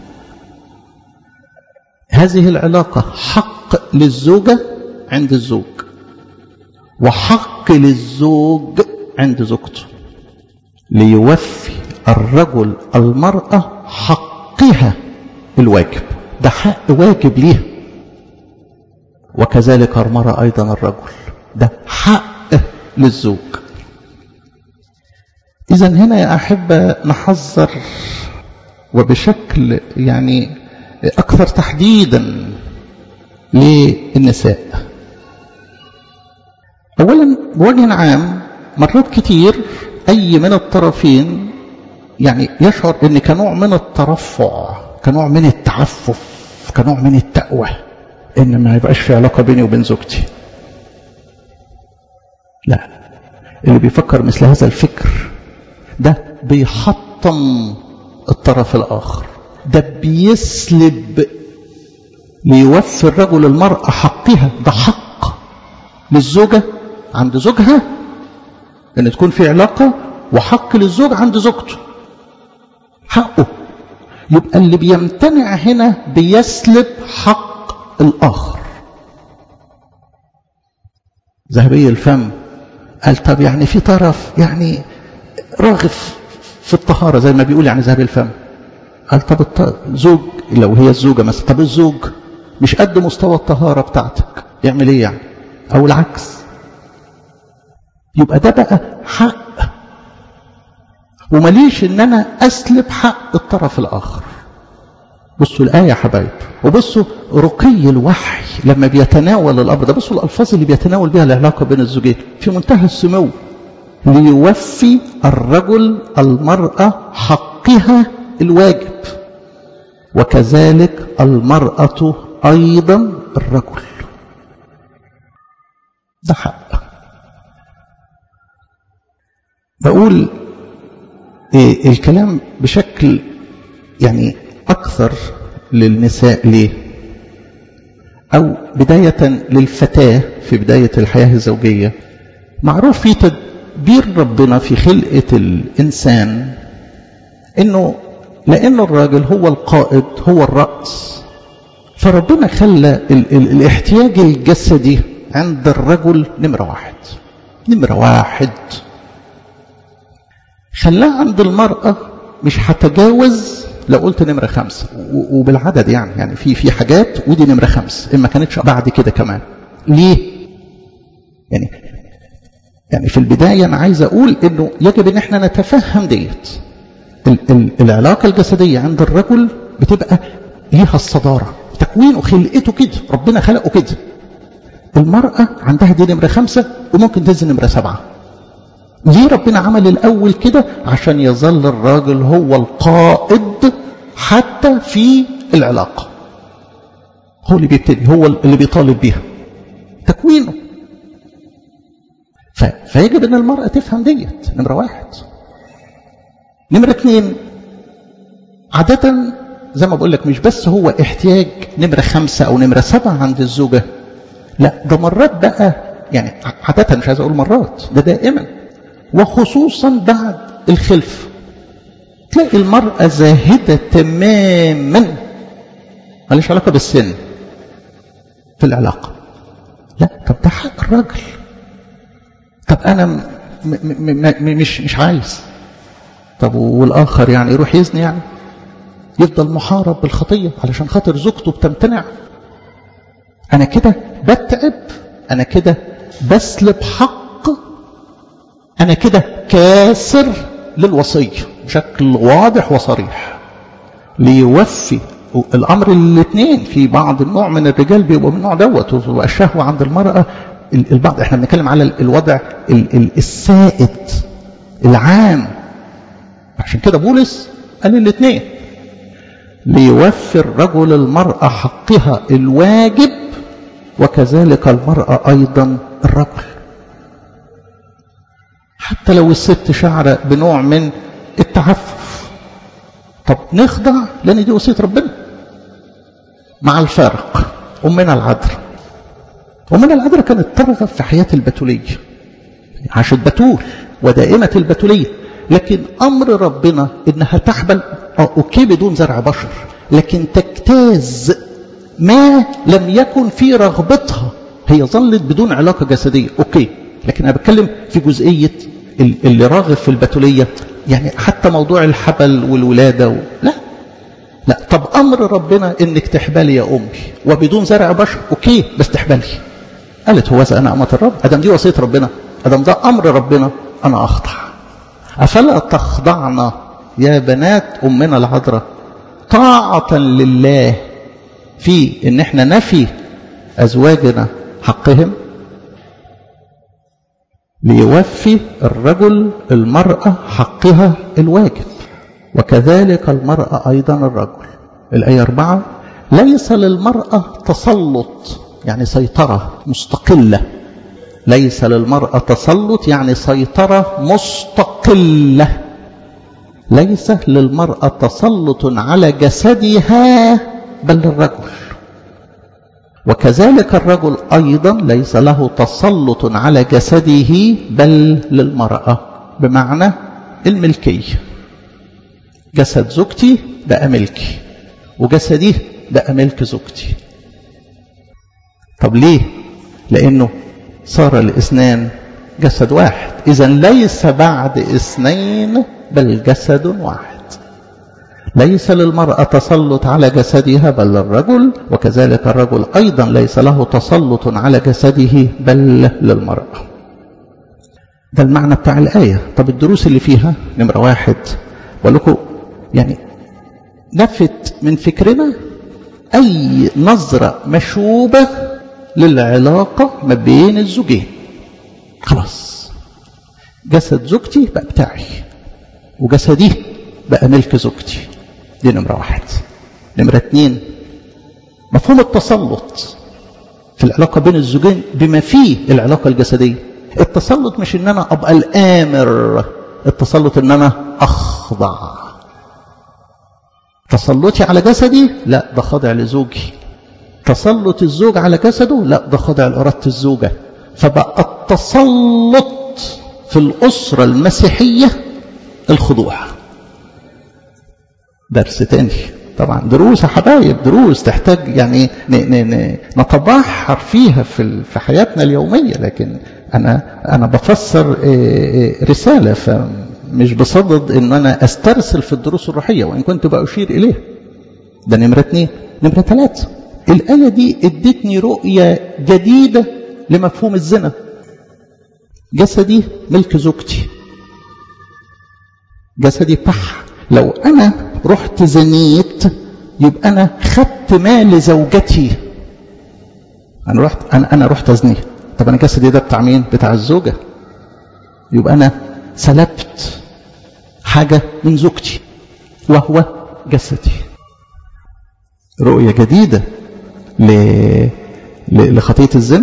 هذه العلاقة حق للزوجة عند الزوج وحق للزوج عند زوجته ليوفي الرجل المرأة حقها الواجب ده حق واجب ليها وكذلك المرأة أيضا الرجل ده حق للزوج إذا هنا يا أحبة نحذر وبشكل يعني أكثر تحديدا للنساء أولا بوجه عام مرات كتير أي من الطرفين يعني يشعر أن كنوع من الترفع كنوع من التعفف كنوع من التقوى ان ما يبقاش في علاقة بيني وبين زوجتي لا اللي بيفكر مثل هذا الفكر ده بيحطم الطرف الآخر ده بيسلب ليوفي الرجل المرأة حقها ده حق للزوجة عند زوجها ان تكون في علاقة وحق للزوج عند زوجته حقه يبقى اللي بيمتنع هنا بيسلب حق الآخر ذهبي الفم قال طب يعني في طرف يعني راغب في الطهارة زي ما بيقول يعني ذهبي الفم قال طب زوج لو هي الزوجة مثلا طب الزوج مش قد مستوى الطهارة بتاعتك يعمل ايه يعني او العكس يبقى ده بقى حق ومليش ان انا اسلب حق الطرف الاخر بصوا الآية يا حبايب وبصوا رقي الوحي لما بيتناول الأمر ده بصوا الألفاظ اللي بيتناول بها العلاقة بين الزوجين في منتهى السمو ليوفي الرجل المرأة حقها الواجب وكذلك المرأة أيضا الرجل ده حق بقول إيه الكلام بشكل يعني أكثر للنساء ليه أو بداية للفتاة في بداية الحياة الزوجية معروف في تدبير ربنا في خلقة الإنسان إنه لأن الراجل هو القائد هو الرأس فربنا خلى ال ال الاحتياج الجسدي عند الرجل نمرة واحد نمرة واحد خلاه عند المرأة مش هتجاوز لو قلت نمرة خمسة وبالعدد يعني يعني في في حاجات ودي نمرة خمسة إن ما كانتش بعد كده كمان ليه؟ يعني يعني في البداية أنا عايز أقول إنه يجب إن إحنا نتفهم ديت ال ال العلاقة الجسدية عند الرجل بتبقى ليها الصدارة تكوينه خلقته كده ربنا خلقه كده المرأة عندها دي نمرة خمسة وممكن تنزل نمرة سبعة ليه ربنا عمل الأول كده عشان يظل الراجل هو القائد حتى في العلاقة هو اللي بيبتدي هو اللي بيطالب بيها تكوينه ف... فيجب ان المرأة تفهم ديت نمرة واحد نمرة اثنين عادة زي ما بقول لك مش بس هو احتياج نمرة خمسة أو نمرة سبعة عند الزوجة لا ده مرات بقى يعني عادة مش عايز أقول مرات ده دائما وخصوصا بعد الخلف تلاقي المرأة زاهدة تماما ماليش علاقة بالسن في العلاقة لا طب ده حق الراجل طب أنا م م م مش مش عايز طب والآخر يعني يروح يزني يعني يفضل محارب بالخطية علشان خاطر زوجته بتمتنع أنا كده بتعب أنا كده بسلب حق أنا كده كاسر للوصية بشكل واضح وصريح ليوفي الأمر الاثنين في بعض النوع من الرجال بيبقوا من النوع دوت وتبقى الشهوة عند المرأة البعض احنا بنتكلم على الوضع السائد العام عشان كده بولس قال الاثنين ليوفي الرجل المرأة حقها الواجب وكذلك المرأة أيضا الرجل حتى لو الست شعر بنوع من التعفف طب نخضع لأن دي وصية ربنا مع الفارق أمنا العذراء أمنا العذراء كانت ترغب في حياة البتولية عاشت بتول ودائمة البتولية لكن أمر ربنا إنها تحبل أوكي بدون زرع بشر لكن تجتاز ما لم يكن في رغبتها هي ظلت بدون علاقة جسدية أوكي لكن أنا بتكلم في جزئية اللي راغب في البتولية يعني حتى موضوع الحبل والولادة و... لا لا طب أمر ربنا إنك تحبلي يا أمي وبدون زرع بشر أوكي بس تحبلي قالت هو أنا أمة الرب أدم دي وصية ربنا أدم ده أمر ربنا أنا أخضع أفلا تخضعن يا بنات أمنا العذراء طاعة لله في إن إحنا نفي أزواجنا حقهم ليوفي الرجل المرأة حقها الواجب وكذلك المرأة أيضا الرجل الآية أربعة ليس للمرأة تسلط يعني سيطرة مستقلة ليس للمرأة تسلط يعني سيطرة مستقلة ليس للمرأة تسلط على جسدها بل للرجل وكذلك الرجل أيضا ليس له تسلط على جسده بل للمرأة بمعنى الملكية جسد زوجتي بقى ملكي وجسدي بقى ملك زوجتي طب ليه لانه صار الاثنان جسد واحد اذا ليس بعد اثنين بل جسد واحد ليس للمرأة تسلط على جسدها بل للرجل وكذلك الرجل أيضا ليس له تسلط على جسده بل للمرأة ده المعنى بتاع الآية طب الدروس اللي فيها نمرة واحد بقول لكم يعني نفت من فكرنا أي نظرة مشوبة للعلاقة ما بين الزوجين خلاص جسد زوجتي بقى بتاعي وجسدي بقى ملك زوجتي دي نمرة واحد نمرة اتنين مفهوم التسلط في العلاقة بين الزوجين بما فيه العلاقة الجسدية التسلط مش ان انا ابقى الامر التسلط ان انا اخضع تسلطي على جسدي لا ده خاضع لزوجي تسلط الزوج على جسده لا ده خاضع لإرادة الزوجة فبقى التسلط في الأسرة المسيحية الخضوع درس تاني طبعا دروس يا حبايب دروس تحتاج يعني نتبحر فيها في في حياتنا اليوميه لكن انا انا بفسر رساله فمش بصدد ان انا استرسل في الدروس الروحيه وان كنت باشير اليه ده نمره اثنين نمره ثلاثه الايه دي ادتني رؤيه جديده لمفهوم الزنا جسدي ملك زوجتي جسدي بح لو انا رحت زنيت يبقى انا خدت مال زوجتي انا رحت انا انا رحت ازني طب انا جسدي ده بتاع مين بتاع الزوجه يبقى انا سلبت حاجه من زوجتي وهو جسدي رؤيه جديده ل... ل... لخطيه الزنا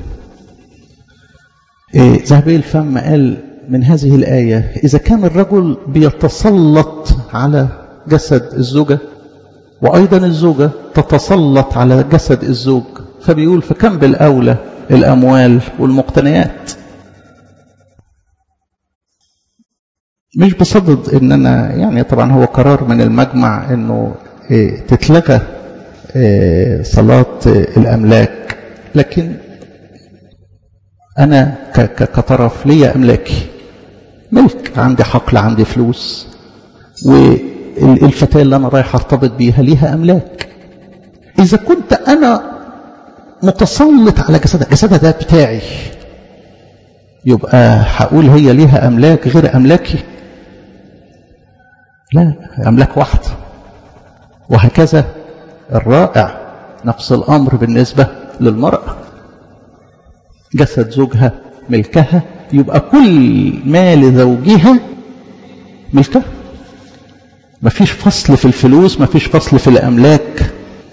إيه ذهبي الفم قال من هذه الآية إذا كان الرجل بيتسلط على جسد الزوجة وأيضا الزوجة تتسلط على جسد الزوج فبيقول فكم بالأولى الأموال والمقتنيات مش بصدد ان انا يعني طبعا هو قرار من المجمع انه إيه تتلغى إيه صلاة الاملاك لكن انا كطرف ليا املاكي ملك عندي حقل عندي فلوس والفتاة اللي أنا رايح ارتبط بيها ليها أملاك إذا كنت أنا متسلط على جسدها جسدها ده بتاعي يبقى هقول هي ليها أملاك غير أملاكي لا أملاك واحدة وهكذا الرائع نفس الأمر بالنسبة للمرأة جسد زوجها ملكها يبقى كل مال زوجها ملكها مفيش فصل في الفلوس مفيش فصل في الأملاك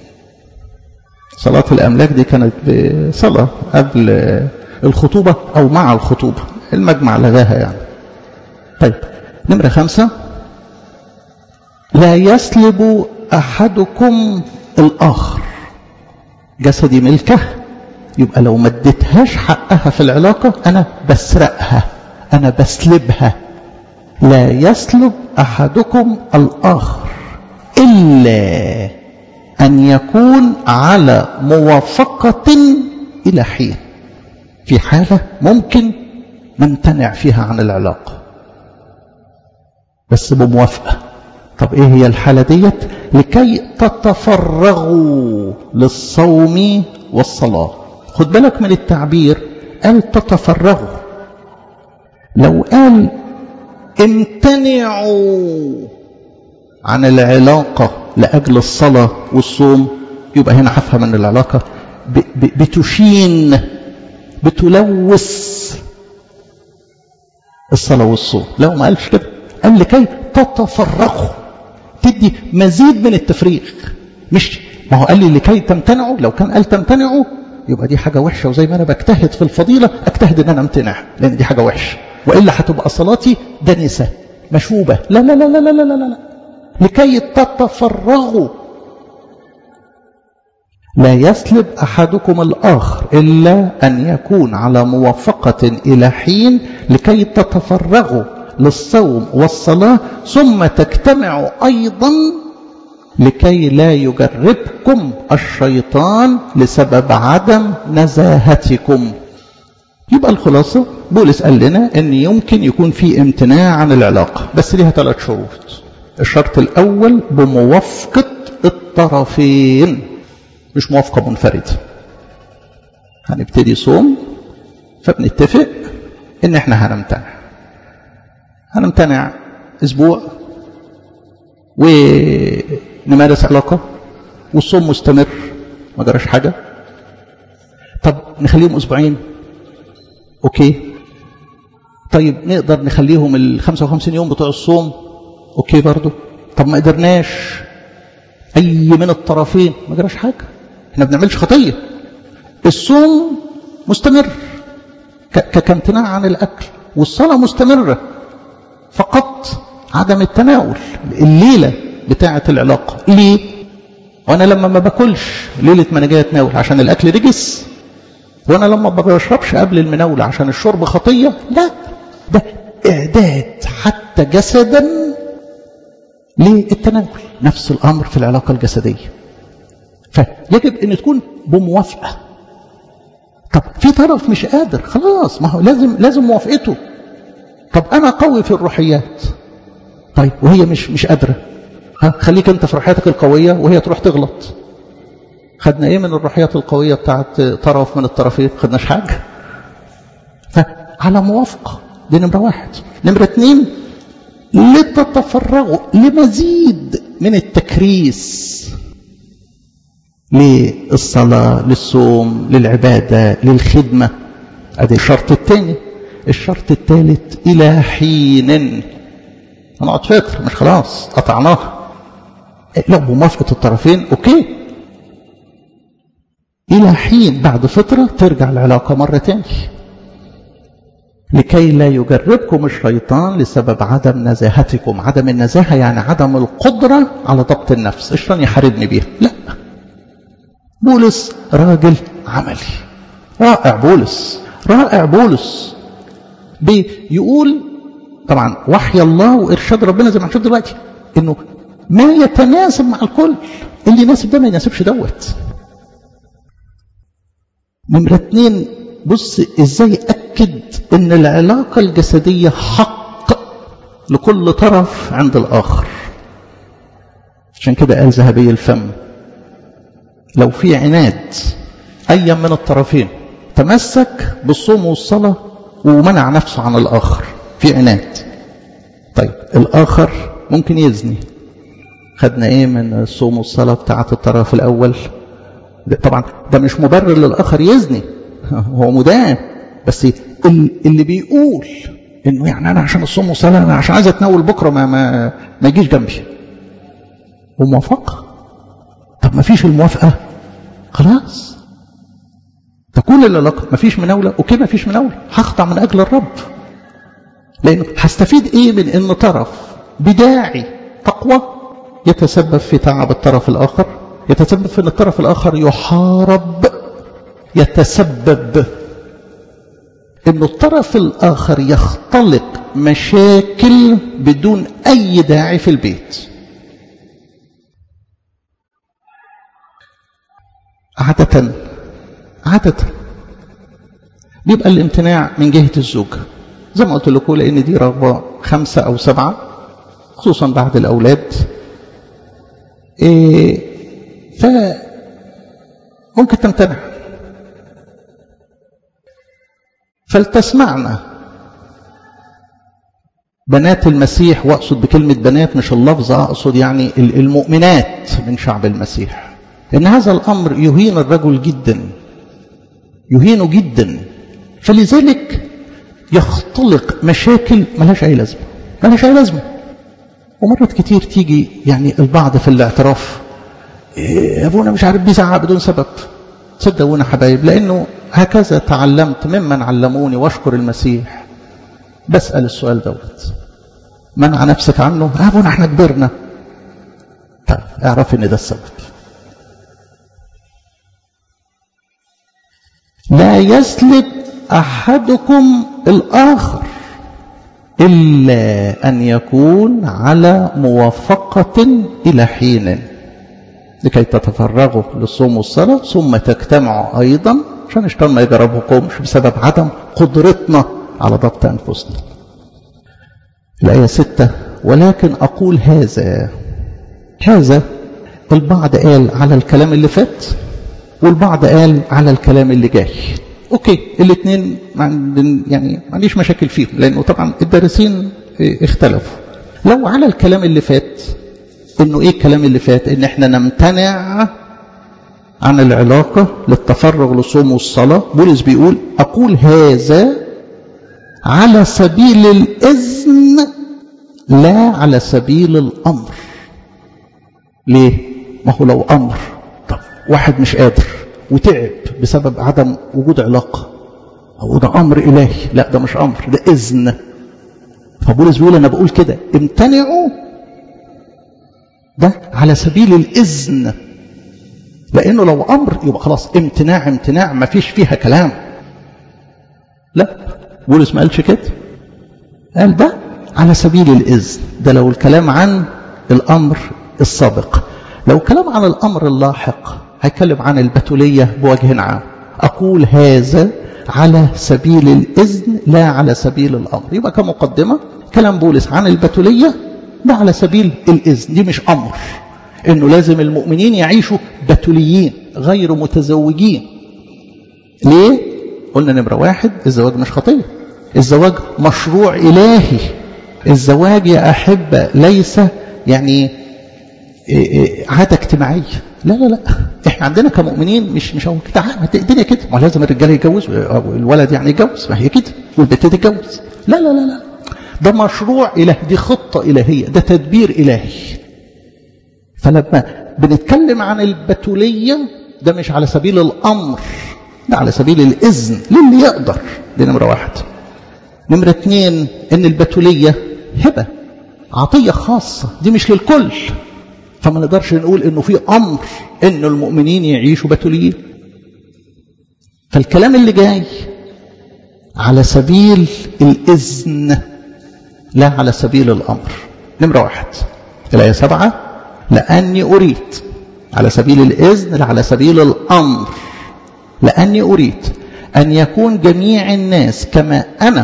صلاة الأملاك دي كانت صلاة قبل الخطوبة أو مع الخطوبة المجمع لغاها يعني طيب نمرة خمسة لا يسلب أحدكم الآخر جسدي ملكه يبقى لو ما اديتهاش حقها في العلاقة أنا بسرقها أنا بسلبها لا يسلب أحدكم الآخر إلا أن يكون على موافقة إلى حين في حالة ممكن نمتنع فيها عن العلاقة بس بموافقة طب ايه هي الحالة ديت لكي تتفرغوا للصوم والصلاة خد بالك من التعبير قال تتفرغوا لو قال امتنعوا عن العلاقة لأجل الصلاة والصوم يبقى هنا هفهم ان العلاقة بتشين بتلوث الصلاة والصوم لو ما قالش كده قال لكي تتفرغوا تدي مزيد من التفريغ مش ما هو قال لي لكي تمتنعوا لو كان قال تمتنعوا يبقى دي حاجة وحشة وزي ما أنا بجتهد في الفضيلة أجتهد إن أنا أمتنع لأن دي حاجة وحشة وإلا هتبقى صلاتي دنسة مشوبة لا لا لا لا لا لا لا, لا. لكي تتفرغوا لا يسلب أحدكم الآخر إلا أن يكون على موافقة إلى حين لكي تتفرغوا للصوم والصلاة ثم تجتمعوا أيضا لكي لا يجربكم الشيطان لسبب عدم نزاهتكم يبقى الخلاصة بولس قال لنا ان يمكن يكون في امتناع عن العلاقة بس ليها ثلاث شروط الشرط الاول بموافقة الطرفين مش موافقة منفردة هنبتدي صوم فبنتفق ان احنا هنمتنع هنمتنع اسبوع ونمارس علاقة والصوم مستمر ما جراش حاجة طب نخليهم اسبوعين اوكي طيب نقدر نخليهم ال 55 يوم بتوع الصوم اوكي برضو طب ما قدرناش اي من الطرفين ما جراش حاجه احنا ما بنعملش خطيه الصوم مستمر كامتناع عن الاكل والصلاه مستمره فقط عدم التناول الليله بتاعه العلاقه ليه وانا لما ما باكلش ليله ما انا جاي اتناول عشان الاكل رجس وانا لما ما بشربش قبل المناولة عشان الشرب خطية لا ده اعداد حتى جسدا للتناول نفس الامر في العلاقة الجسدية فيجب ان تكون بموافقة طب في طرف مش قادر خلاص ما هو لازم لازم موافقته طب انا قوي في الروحيات طيب وهي مش مش قادره ها خليك انت في روحياتك القويه وهي تروح تغلط خدنا ايه من الروحيات القويه بتاعت طرف من الطرفين خدناش حاجه فعلى موافقه دي نمره واحد نمره اتنين لتتفرغوا لمزيد من التكريس للصلاة للصوم للعبادة للخدمة ادي الشرط الثاني الشرط الثالث إلى حين هنقعد فترة مش خلاص قطعناها لو بموافقة الطرفين أوكي إلى حين بعد فترة ترجع العلاقة مرة تاني لكي لا يجربكم الشيطان لسبب عدم نزاهتكم عدم النزاهة يعني عدم القدرة على ضبط النفس الشيطان يحاربني بيها لا بولس راجل عملي رائع بولس رائع بولس بيقول طبعا وحي الله وارشاد ربنا زي ما هنشوف دلوقتي انه ما يتناسب مع الكل اللي يناسب ده ما يناسبش دوت نمرة اتنين بص ازاي اكد ان العلاقة الجسدية حق لكل طرف عند الاخر عشان كده قال ذهبي الفم لو في عناد ايا من الطرفين تمسك بالصوم والصلاة ومنع نفسه عن الآخر في عناد طيب الآخر ممكن يزني خدنا ايه من الصوم والصلاة بتاعة الطرف الأول ده طبعا ده مش مبرر للآخر يزني هو مدان بس اللي بيقول انه يعني انا عشان الصوم والصلاة انا عشان عايز اتناول بكرة ما ما, ما يجيش جنبي وموافقة طب ما فيش الموافقة خلاص تكون العلاقة ما فيش مناولة اوكي ما فيش مناولة هخضع من اجل الرب لانه هستفيد ايه من ان طرف بداعي تقوى يتسبب في تعب الطرف الاخر يتسبب في ان الطرف الاخر يحارب يتسبب ان الطرف الاخر يختلق مشاكل بدون اي داعي في البيت عادة عادة بيبقى الامتناع من جهة الزوج زي ما قلت لكم لأن دي رغبة خمسة أو سبعة خصوصا بعد الأولاد إيه فممكن تمتنع فلتسمعنا بنات المسيح واقصد بكلمة بنات مش اللفظ اقصد يعني المؤمنات من شعب المسيح ان هذا الامر يهين الرجل جدا يهينه جدا فلذلك يختلق مشاكل ملهاش اي لازمه ملهاش اي لازمه ومرات كتير تيجي يعني البعض في الاعتراف إيه ابونا مش عارف بيزعق بدون سبب صدقونا حبايب لانه هكذا تعلمت ممن علموني واشكر المسيح بسال السؤال دوت منع نفسك عنه ابونا احنا كبرنا طيب اعرف ان ده السبب لا يسلب احدكم الاخر إلا أن يكون على موافقة إلى حين لكي تتفرغوا للصوم والصلاة ثم تجتمعوا أيضا عشان الشيطان ما يجربكمش بسبب عدم قدرتنا على ضبط أنفسنا الآية ستة ولكن أقول هذا هذا البعض قال على الكلام اللي فات والبعض قال على الكلام اللي جاي اوكي الاثنين يعني ما عنديش مشاكل فيهم لانه طبعا الدارسين اختلفوا لو على الكلام اللي فات انه ايه الكلام اللي فات ان احنا نمتنع عن العلاقة للتفرغ للصوم والصلاة بولس بيقول أقول هذا على سبيل الإذن لا على سبيل الأمر ليه؟ ما هو لو أمر طب واحد مش قادر وتعب بسبب عدم وجود علاقة أو ده أمر إلهي لا ده مش أمر ده إذن فبولس بيقول أنا بقول كده امتنعوا ده على سبيل الإذن لأنه لو أمر يبقى خلاص امتناع امتناع ما فيش فيها كلام لا بولس ما قالش كده قال ده على سبيل الإذن ده لو الكلام عن الأمر السابق لو كلام عن الأمر اللاحق هيتكلم عن البتولية بوجه عام أقول هذا على سبيل الإذن لا على سبيل الأمر يبقى كمقدمة كلام بولس عن البتولية ده على سبيل الإذن دي مش أمر إنه لازم المؤمنين يعيشوا بتوليين غير متزوجين ليه؟ قلنا نمرة واحد الزواج مش خطية الزواج مشروع إلهي الزواج يا أحبة ليس يعني عادة اجتماعية لا لا لا احنا عندنا كمؤمنين مش مش هو كده الدنيا كده ما لازم الرجال يتجوزوا او الولد يعني يتجوز ما هي كده والبنت تتجوز لا لا لا لا ده مشروع إلهي دي خطة إلهية ده تدبير إلهي فلما بنتكلم عن البتولية ده مش على سبيل الأمر ده على سبيل الإذن للي يقدر دي نمرة واحد نمرة اتنين إن البتولية هبة عطية خاصة دي مش للكل فما نقدرش نقول إنه في أمر إنه المؤمنين يعيشوا بتوليين فالكلام اللي جاي على سبيل الإذن لا على سبيل الأمر نمرة واحد الآية سبعة لأني أريد على سبيل الإذن لا على سبيل الأمر لأني أريد أن يكون جميع الناس كما أنا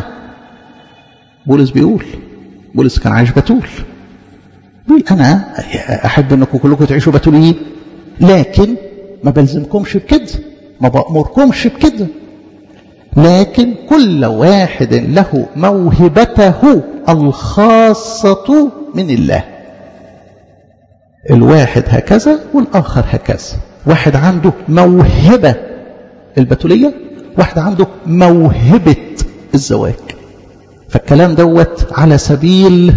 بولس بيقول بولس كان عايش بتول بيقول أنا أحب أنكم كلكم تعيشوا بتوليين لكن ما بلزمكمش بكده ما بأمركمش بكده لكن كل واحد له موهبته الخاصة من الله الواحد هكذا والآخر هكذا واحد عنده موهبة البتولية واحد عنده موهبة الزواج فالكلام دوت على سبيل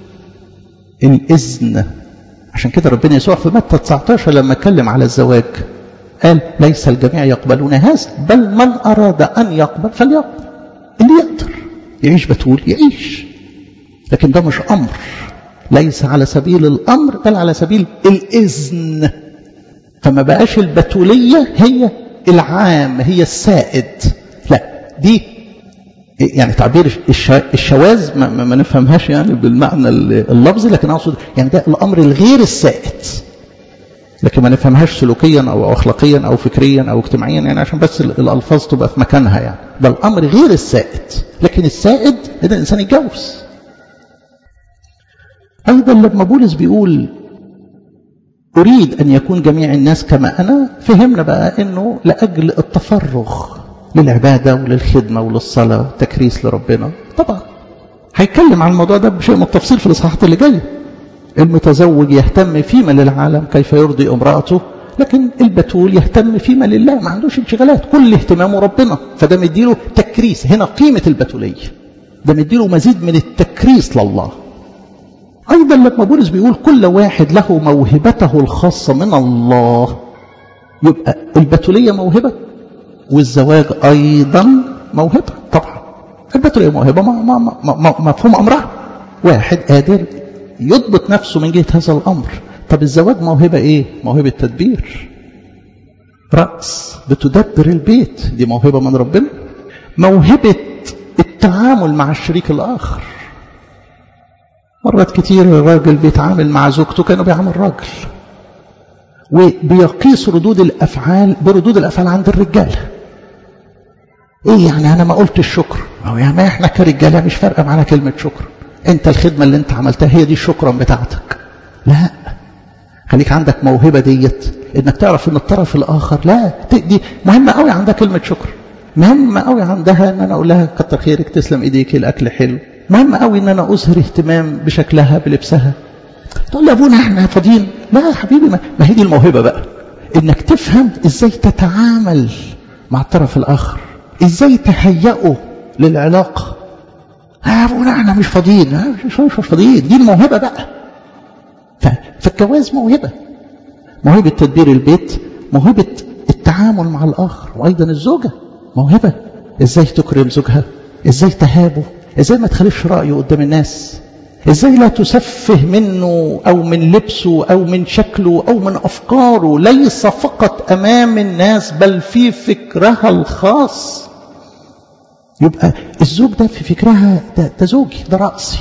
الإذن عشان كده ربنا يسوع في متى 19 لما اتكلم على الزواج قال ليس الجميع يقبلون هذا بل من أراد أن يقبل فليقبل اللي يقدر يعيش بتول يعيش لكن ده مش أمر ليس على سبيل الأمر بل على سبيل الإذن فما بقاش البتولية هي العام هي السائد لا دي يعني تعبير الشواذ ما, ما نفهمهاش يعني بالمعنى اللفظي لكن أقصد يعني ده الأمر الغير السائد لكن ما نفهمهاش سلوكيا أو أخلاقيا أو فكريا أو اجتماعيا يعني عشان بس الألفاظ تبقى في مكانها يعني ده الأمر غير السائد لكن السائد إن الإنسان يتجوز أيضا لما بولس بيقول أريد أن يكون جميع الناس كما أنا فهمنا بقى أنه لأجل التفرغ للعبادة وللخدمة وللصلاة والتكريس لربنا طبعا هيتكلم عن الموضوع ده بشيء من التفصيل في الإصحاحات اللي جايه المتزوج يهتم فيما للعالم كيف يرضي امرأته لكن البتول يهتم فيما لله ما عندوش انشغالات كل اهتمامه ربنا فده مديله تكريس هنا قيمة البتولية ده مديله مزيد من التكريس لله أيضا لما بولس بيقول كل واحد له موهبته الخاصة من الله يبقى البتولية موهبة والزواج أيضا موهبة طبعا البتولية موهبة ما ما ما مفهوم أمرها واحد قادر يضبط نفسه من جهة هذا الأمر طب الزواج موهبة إيه؟ موهبة تدبير رأس بتدبر البيت دي موهبة من ربنا موهبة التعامل مع الشريك الآخر مرات كتير الراجل بيتعامل مع زوجته كانه بيعامل راجل وبيقيس ردود الافعال بردود الافعال عند الرجاله ايه يعني انا ما قلت الشكر او يعني ما احنا كرجاله مش فارقه معانا كلمه شكر انت الخدمه اللي انت عملتها هي دي الشكرا بتاعتك لا خليك عندك موهبه ديت انك تعرف ان الطرف الاخر لا دي مهمه قوي عندها كلمه شكر مهمه قوي عندها ان انا اقول لها كتر خيرك تسلم ايديك الاكل حلو مهم قوي ان انا اظهر اهتمام بشكلها بلبسها تقول لي ابونا احنا فاضيين لا يا حبيبي ما هي دي الموهبه بقى انك تفهم ازاي تتعامل مع الطرف الاخر ازاي تهيئه للعلاقه يا ابونا احنا مش فاضيين مش مش فاضيين دي الموهبه بقى فالجواز موهبه موهبه تدبير البيت موهبه التعامل مع الاخر وايضا الزوجه موهبه ازاي تكرم زوجها ازاي تهابه ازاي ما تخالفش رايه قدام الناس ازاي لا تسفه منه او من لبسه او من شكله او من افكاره ليس فقط امام الناس بل في فكرها الخاص يبقى الزوج ده في فكرها ده, ده زوجي ده رأسي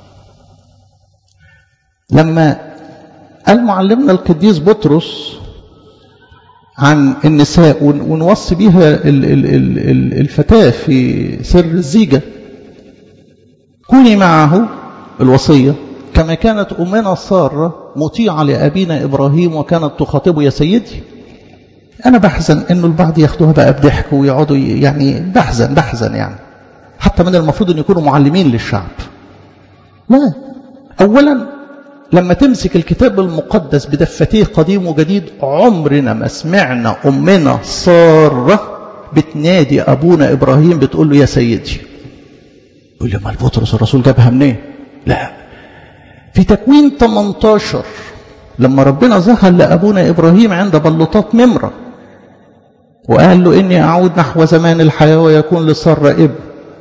لما قال معلمنا القديس بطرس عن النساء ونوصي بيها الفتاة في سر الزيجة كوني معه الوصية كما كانت أمنا سارة مطيعة لأبينا إبراهيم وكانت تخاطبه يا سيدي أنا بحزن إنه البعض ياخدوها بقى بضحك ويقعدوا يعني بحزن بحزن يعني حتى من المفروض أن يكونوا معلمين للشعب لا أولا لما تمسك الكتاب المقدس بدفتيه قديم وجديد عمرنا ما سمعنا أمنا سارة بتنادي أبونا إبراهيم بتقول له يا سيدي يقول لي ما بطرس الرسول جابها منين لا في تكوين 18 لما ربنا ظهر لأبونا إبراهيم عند بلوطات ممرة وقال له إني أعود نحو زمان الحياة ويكون لسارة ابن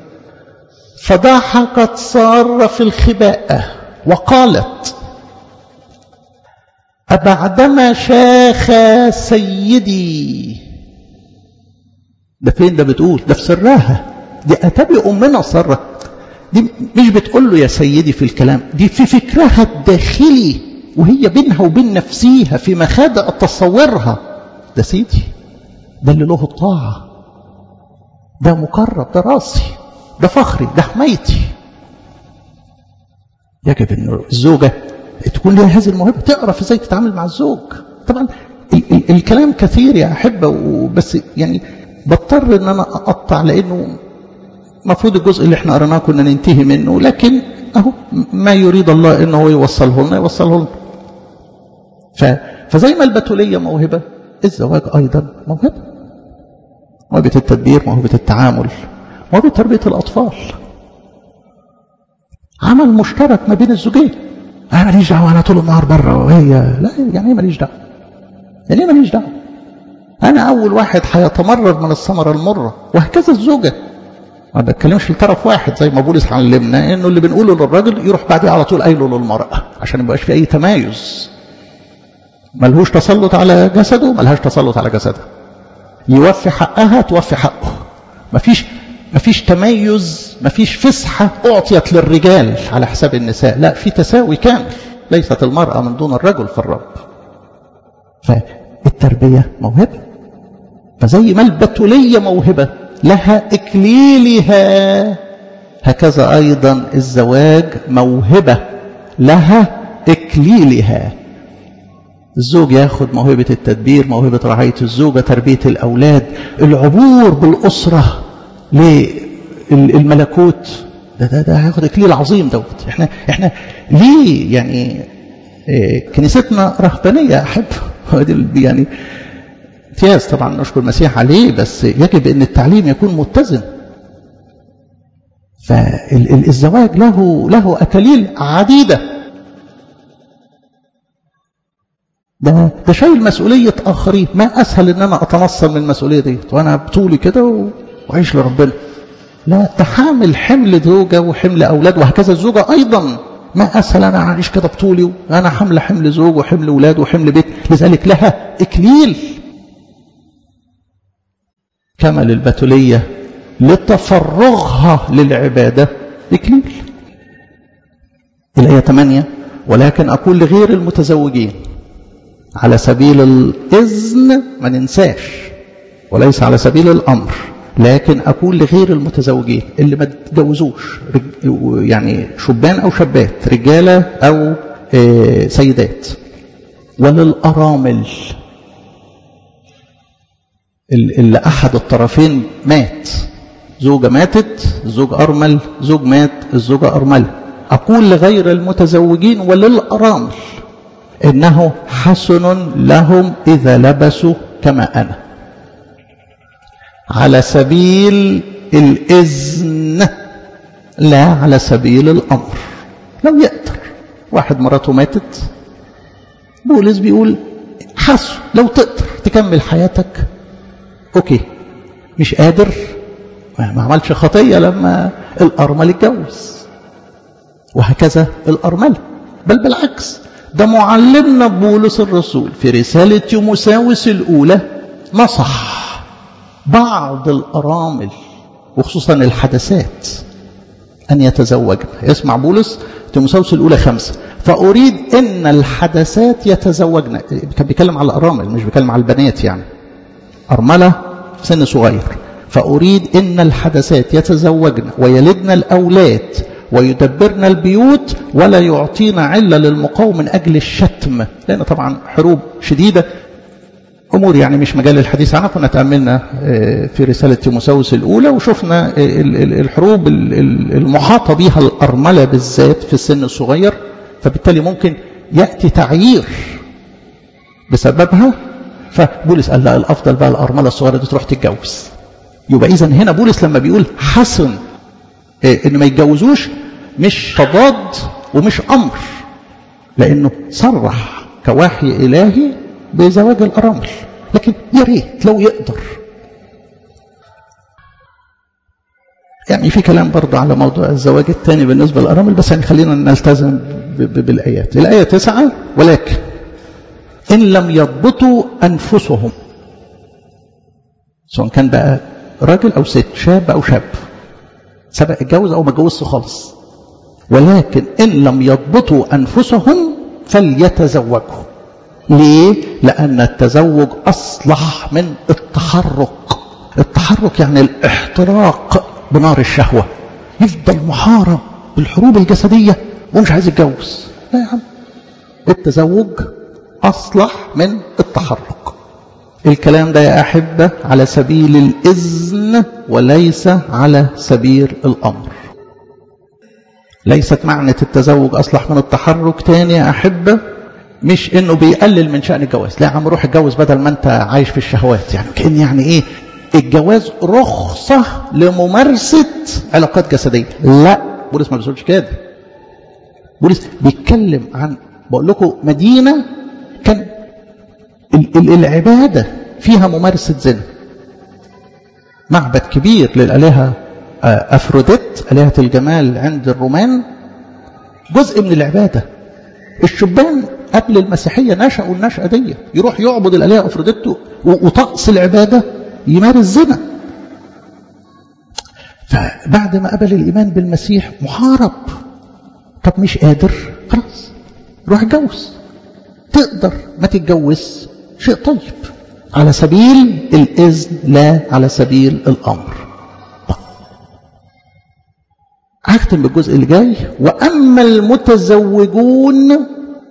فضحكت سارة في الخباءة وقالت أبعدما شاخ سيدي ده فين ده بتقول ده في سرها دي أتبي أمنا سارة دي مش بتقول له يا سيدي في الكلام دي في فكرها الداخلي وهي بينها وبين نفسيها في مخادع تصورها ده سيدي ده اللي له الطاعة ده مقرب ده راسي ده فخري ده حمايتي يجب ان الزوجة تكون لها هذه الموهبة تعرف ازاي تتعامل مع الزوج طبعا ال ال الكلام كثير يا أحبة بس يعني بضطر ان انا اقطع لانه المفروض الجزء اللي احنا قرناه كنا ننتهي منه لكن اهو ما يريد الله انه هو يوصله لنا يوصله لنا فزي ما البتولية موهبة الزواج ايضا موهبة موهبة التدبير موهبة التعامل موهبة تربية الاطفال عمل مشترك ما بين الزوجين انا ماليش دعوه انا طول النهار بره وهي لا يعني ايه ماليش دعوه يعني ايه ماليش دعوه انا اول واحد هيتمرر من الثمره المره وهكذا الزوجه ما بتكلمش لطرف واحد زي ما بولس علمنا انه اللي بنقوله للراجل يروح بعديه على طول قايله للمراه عشان ما يبقاش في اي تمايز ملهوش تسلط على جسده ملهاش تسلط على جسدها يوفي حقها توفي حقه مفيش مفيش تميز مفيش فسحة أعطيت للرجال على حساب النساء لا في تساوي كامل ليست المرأة من دون الرجل في الرب فالتربية موهبة فزي ما البتولية موهبة لها إكليلها هكذا أيضا الزواج موهبة لها إكليلها الزوج ياخد موهبة التدبير موهبة رعاية الزوجة تربية الأولاد العبور بالأسرة للملكوت ده ده ده هياخد اكليل عظيم دوت احنا احنا ليه يعني إيه كنيستنا رهبانيه احب دي يعني امتياز طبعا نشكر المسيح عليه بس يجب ان التعليم يكون متزن فالزواج له له اكاليل عديده ده ده شايل مسؤوليه اخرين ما اسهل ان انا اتنصل من المسؤوليه ديت وانا بطولي كده وعيش لربنا لا ده حامل حمل زوجة وحمل أولاد وهكذا الزوجة أيضا ما أسهل أنا أعيش كده بطولي أنا حمل حمل زوج وحمل أولاد وحمل بيت لذلك لها إكليل كما للبتولية لتفرغها للعبادة إكليل الآية 8 ولكن أقول لغير المتزوجين على سبيل الإذن ما ننساش وليس على سبيل الأمر لكن أقول لغير المتزوجين اللي ما تجوزوش يعني شبان أو شابات رجالة أو سيدات وللأرامل اللي أحد الطرفين مات زوجة ماتت زوج أرمل زوج مات الزوجة أرملة أقول لغير المتزوجين وللأرامل إنه حسن لهم إذا لبسوا كما أنا على سبيل الإذن لا على سبيل الأمر لو يقدر واحد مراته ماتت بولس بيقول حسن لو تقدر تكمل حياتك أوكي مش قادر ما عملش خطية لما الأرمل اتجوز وهكذا الأرملة بل بالعكس ده معلمنا بولس الرسول في رسالة تيموساوس الأولى نصح بعض الأرامل وخصوصا الحدثات أن يتزوجن اسمع بولس تيموساوس الأولى خمسة فأريد أن الحدثات يتزوجن كان بيتكلم على الأرامل مش بيتكلم على البنات يعني أرملة في سن صغير فأريد أن الحدثات يتزوجن ويلدن الأولاد ويدبرن البيوت ولا يعطينا علة للمقاوم من أجل الشتم لأن طبعا حروب شديدة أمور يعني مش مجال الحديث عنها كنا تأملنا في رسالة تيموساوس الأولى وشفنا الحروب المحاطة بها الأرملة بالذات في السن الصغير فبالتالي ممكن يأتي تعيير بسببها فبولس قال لا الأفضل بقى الأرملة الصغيرة دي تروح تتجوز يبقى إذا هنا بولس لما بيقول حسن إن ما يتجوزوش مش تضاد ومش أمر لأنه صرح كوحي إلهي بزواج الأرامل لكن يا ريت لو يقدر يعني في كلام برضه على موضوع الزواج الثاني بالنسبة للأرامل بس يعني خلينا نلتزم بالآيات الآية تسعة ولكن إن لم يضبطوا أنفسهم سواء كان بقى راجل أو ست شاب أو شاب سبق اتجوز أو ما اتجوزش خالص ولكن إن لم يضبطوا أنفسهم فليتزوجوا ليه؟ لأن التزوج أصلح من التحرك التحرك يعني الاحتراق بنار الشهوة يفضل محارب بالحروب الجسدية ومش عايز يتجوز لا يا عم التزوج أصلح من التحرك الكلام ده يا أحبة على سبيل الإذن وليس على سبيل الأمر ليست معنى التزوج أصلح من التحرك تاني يا أحبة مش انه بيقلل من شأن الجواز لا يا عم روح اتجوز بدل ما انت عايش في الشهوات يعني كأن يعني ايه الجواز رخصة لممارسة علاقات جسدية لا بولس ما بيقولش كده بولس بيتكلم عن بقول لكم مدينة كان العبادة فيها ممارسة زنا معبد كبير للآلهة أفروديت آلهة الجمال عند الرومان جزء من العبادة الشبان قبل المسيحية نشأوا النشأة دي يروح يعبد الآلهة أفروديتو وطقس العبادة يمارس زنا فبعد ما قبل الإيمان بالمسيح محارب طب مش قادر خلاص روح اتجوز تقدر ما تتجوز شيء طيب على سبيل الإذن لا على سبيل الأمر هختم بالجزء اللي جاي وأما المتزوجون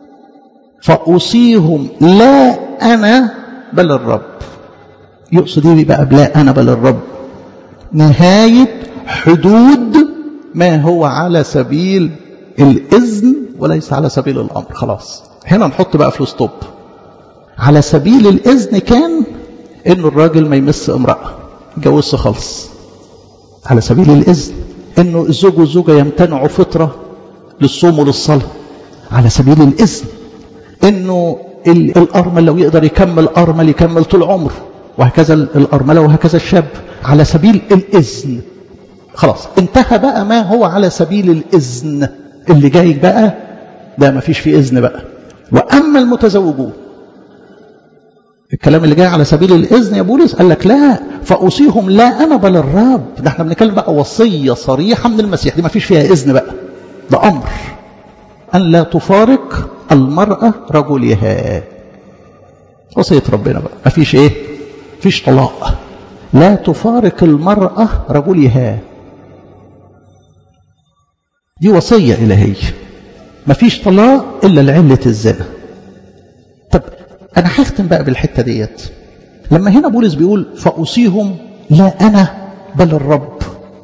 فأوصيهم لا أنا بل الرب يقصد ايه بقى بلا أنا بل الرب نهاية حدود ما هو على سبيل الإذن وليس على سبيل الأمر خلاص هنا نحط بقى فلوس ستوب على سبيل الإذن كان إنه الراجل ما يمس امرأة جوزش خالص على سبيل الإذن إنه الزوج والزوجة يمتنعوا فطرة للصوم وللصلاة على سبيل الإذن إنه الأرمل لو يقدر يكمل أرمل يكمل طول عمره وهكذا الأرملة وهكذا الشاب على سبيل الإذن خلاص انتهى بقى ما هو على سبيل الإذن اللي جاي بقى ده ما فيش فيه إذن بقى وأما المتزوجون الكلام اللي جاي على سبيل الإذن يا بولس قال لك لا فأوصيهم لا أنا بل الرب ده احنا بنتكلم بقى وصية صريحة من المسيح دي ما فيش فيها إذن بقى ده أمر أن لا تفارق المرأة رجلها وصية ربنا بقى مفيش ايه مفيش طلاق لا تفارق المرأة رجلها دي وصية إلهية مفيش طلاق إلا لعلة الزنا طب أنا هختم بقى بالحتة ديت لما هنا بولس بيقول فأوصيهم لا أنا بل الرب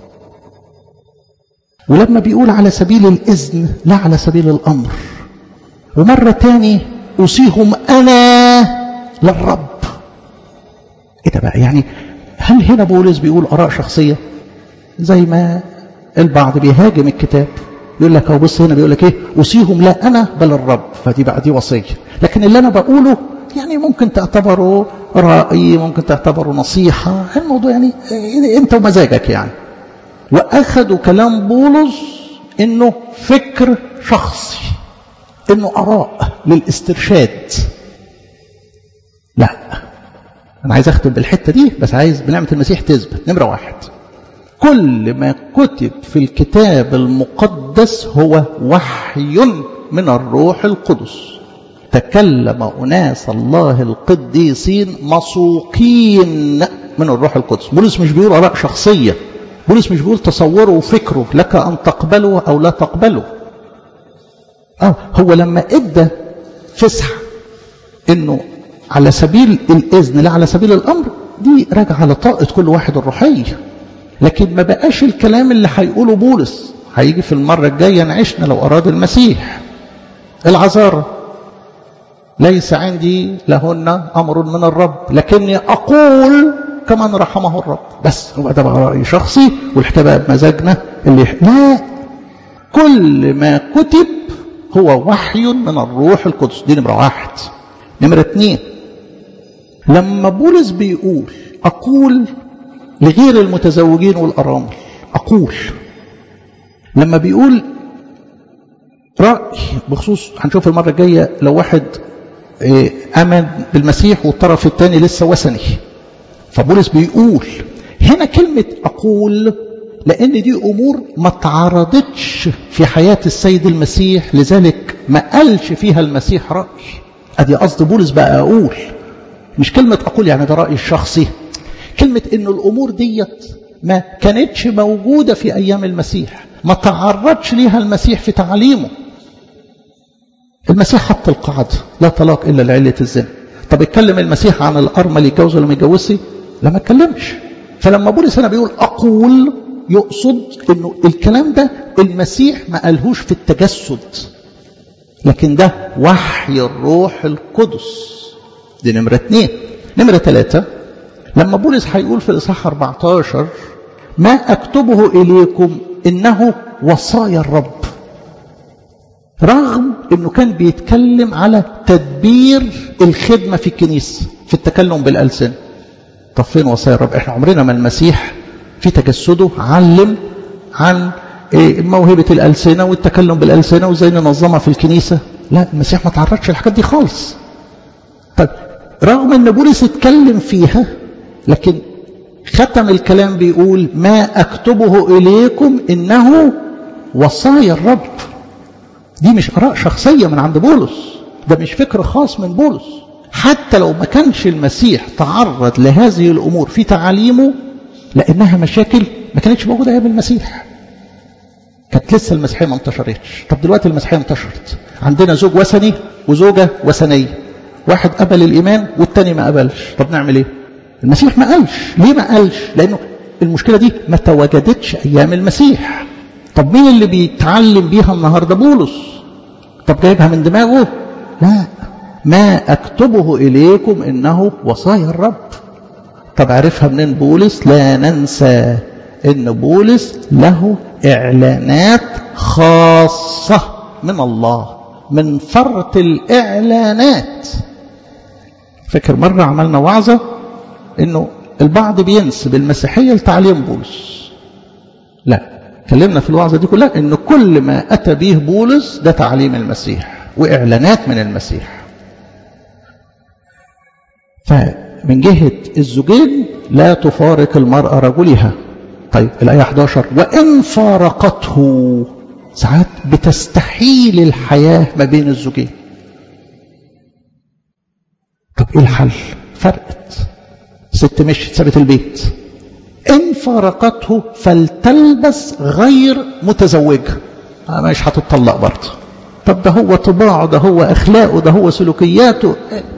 ولما بيقول على سبيل الإذن لا على سبيل الأمر ومرة تاني أوصيهم أنا للرب إيه ده بقى يعني هل هنا بولس بيقول آراء شخصية زي ما البعض بيهاجم الكتاب يقول لك اهو بص هنا بيقول لك ايه اوصيهم لا انا بل الرب فدي بقى دي وصيه لكن اللي انا بقوله يعني ممكن تعتبره راي ممكن تعتبره نصيحه الموضوع يعني انت ومزاجك يعني واخذوا كلام بولس انه فكر شخصي انه اراء للاسترشاد لا انا عايز اختم بالحته دي بس عايز بنعمه المسيح تثبت نمره واحد كل ما كتب في الكتاب المقدس هو وحي من الروح القدس تكلم أناس الله القديسين مسوقين من الروح القدس بولس مش بيقول آراء شخصية بولس مش بيقول تصوره وفكره لك أن تقبله أو لا تقبله آه هو لما ادى فسح انه على سبيل الاذن لا على سبيل الامر دي راجعه لطاقه كل واحد الروحيه لكن ما بقاش الكلام اللي هيقوله بولس هيجي في المرة الجاية نعيشنا لو أراد المسيح العذارى ليس عندي لهن أمر من الرب لكني أقول كمن رحمه الرب بس هو ده بقى رأي شخصي والحكاية بقى بمزاجنا اللي لا كل ما كتب هو وحي من الروح القدس دي نمرة واحد نمرة اتنين لما بولس بيقول أقول لغير المتزوجين والأرامل أقول لما بيقول رأي بخصوص هنشوف المرة الجاية لو واحد آمن بالمسيح والطرف الثاني لسه وثني فبولس بيقول هنا كلمة أقول لأن دي أمور ما تعرضتش في حياة السيد المسيح لذلك ما قالش فيها المسيح رأي أدي قصد بولس بقى أقول مش كلمة أقول يعني ده رأيي الشخصي كلمة إن الأمور ديت ما كانتش موجودة في أيام المسيح ما تعرضش ليها المسيح في تعليمه المسيح حط القاعدة لا طلاق إلا لعلة الزنا طب اتكلم المسيح عن الأرمل يتجوز ولا ما يتجوزش لا ما اتكلمش فلما بولس هنا بيقول أقول يقصد إنه الكلام ده المسيح ما قالهوش في التجسد لكن ده وحي الروح القدس دي نمرة اثنين نمرة ثلاثة لما بولس هيقول في الإصحاح 14 ما أكتبه إليكم إنه وصايا الرب رغم أنه كان بيتكلم على تدبير الخدمة في الكنيسة في التكلم بالألسن طب فين وصايا الرب احنا عمرنا ما المسيح في تجسده علم عن موهبة الألسنة والتكلم بالألسنة وازاي ننظمها في الكنيسة لا المسيح ما تعرضش الحاجات دي خالص طيب رغم ان بولس اتكلم فيها لكن ختم الكلام بيقول ما أكتبه إليكم إنه وصايا الرب دي مش آراء شخصية من عند بولس ده مش فكر خاص من بولس حتى لو ما كانش المسيح تعرض لهذه الأمور في تعاليمه لأنها مشاكل ما كانتش موجودة أيام المسيح كانت لسه المسيحية ما انتشرتش طب دلوقتي المسيحية انتشرت عندنا زوج وثني وزوجة وثنية واحد قبل الإيمان والتاني ما قبلش طب نعمل ايه المسيح ما قالش ليه ما قالش لأنه المشكلة دي ما تواجدتش أيام المسيح طب مين اللي بيتعلم بيها النهاردة بولس طب جايبها من دماغه لا ما أكتبه إليكم إنه وصايا الرب طب عرفها منين بولس لا ننسى إن بولس له إعلانات خاصة من الله من فرط الإعلانات فاكر مرة عملنا وعظة إنه البعض بينسب المسيحية لتعليم بولس لا اتكلمنا في الوعظة دي كلها إن كل ما أتى به بولس ده تعليم المسيح وإعلانات من المسيح فمن جهة الزوجين لا تفارق المرأة رجلها طيب الآية 11 وإن فارقته ساعات بتستحيل الحياة ما بين الزوجين طب ايه الحل فرقت ست مشيت سابت البيت ان فارقته فلتلبس غير متزوجة مش هتطلق برضه طب ده هو طباعه ده هو اخلاقه ده هو سلوكياته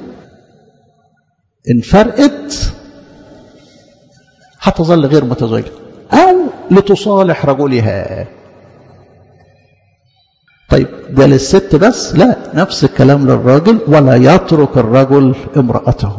ان فرقت هتظل غير متزوجة او لتصالح رجلها طيب ده للست بس لا نفس الكلام للراجل ولا يترك الرجل امرأته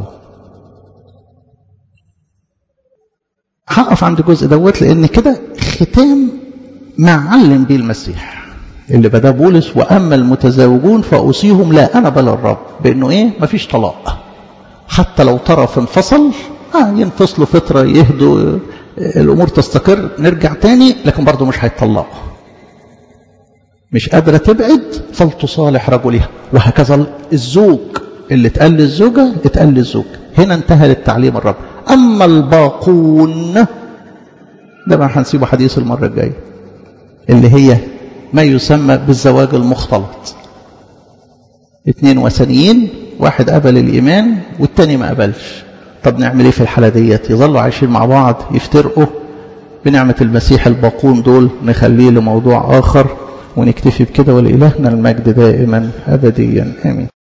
هقف عند الجزء دوت لان كده ختام ما علم بيه المسيح اللي بدا بولس واما المتزوجون فاوصيهم لا انا بل الرب بانه ايه مفيش طلاق حتى لو طرف انفصل اه ينفصلوا فتره يهدوا الامور تستقر نرجع تاني لكن برضه مش هيتطلقوا مش قادرة تبعد فلتصالح رجلها وهكذا الزوج اللي اتقال للزوجة اتقال للزوج هنا انتهى للتعليم الرب أما الباقون ده ما هنسيبه حديث المرة الجاية اللي هي ما يسمى بالزواج المختلط اتنين وثنيين واحد قبل الإيمان والتاني ما قبلش طب نعمل ايه في الحالة ديت يظلوا عايشين مع بعض يفترقوا بنعمة المسيح الباقون دول نخليه لموضوع آخر ونكتفي بكده ولإلهنا المجد دائما أبديا آمين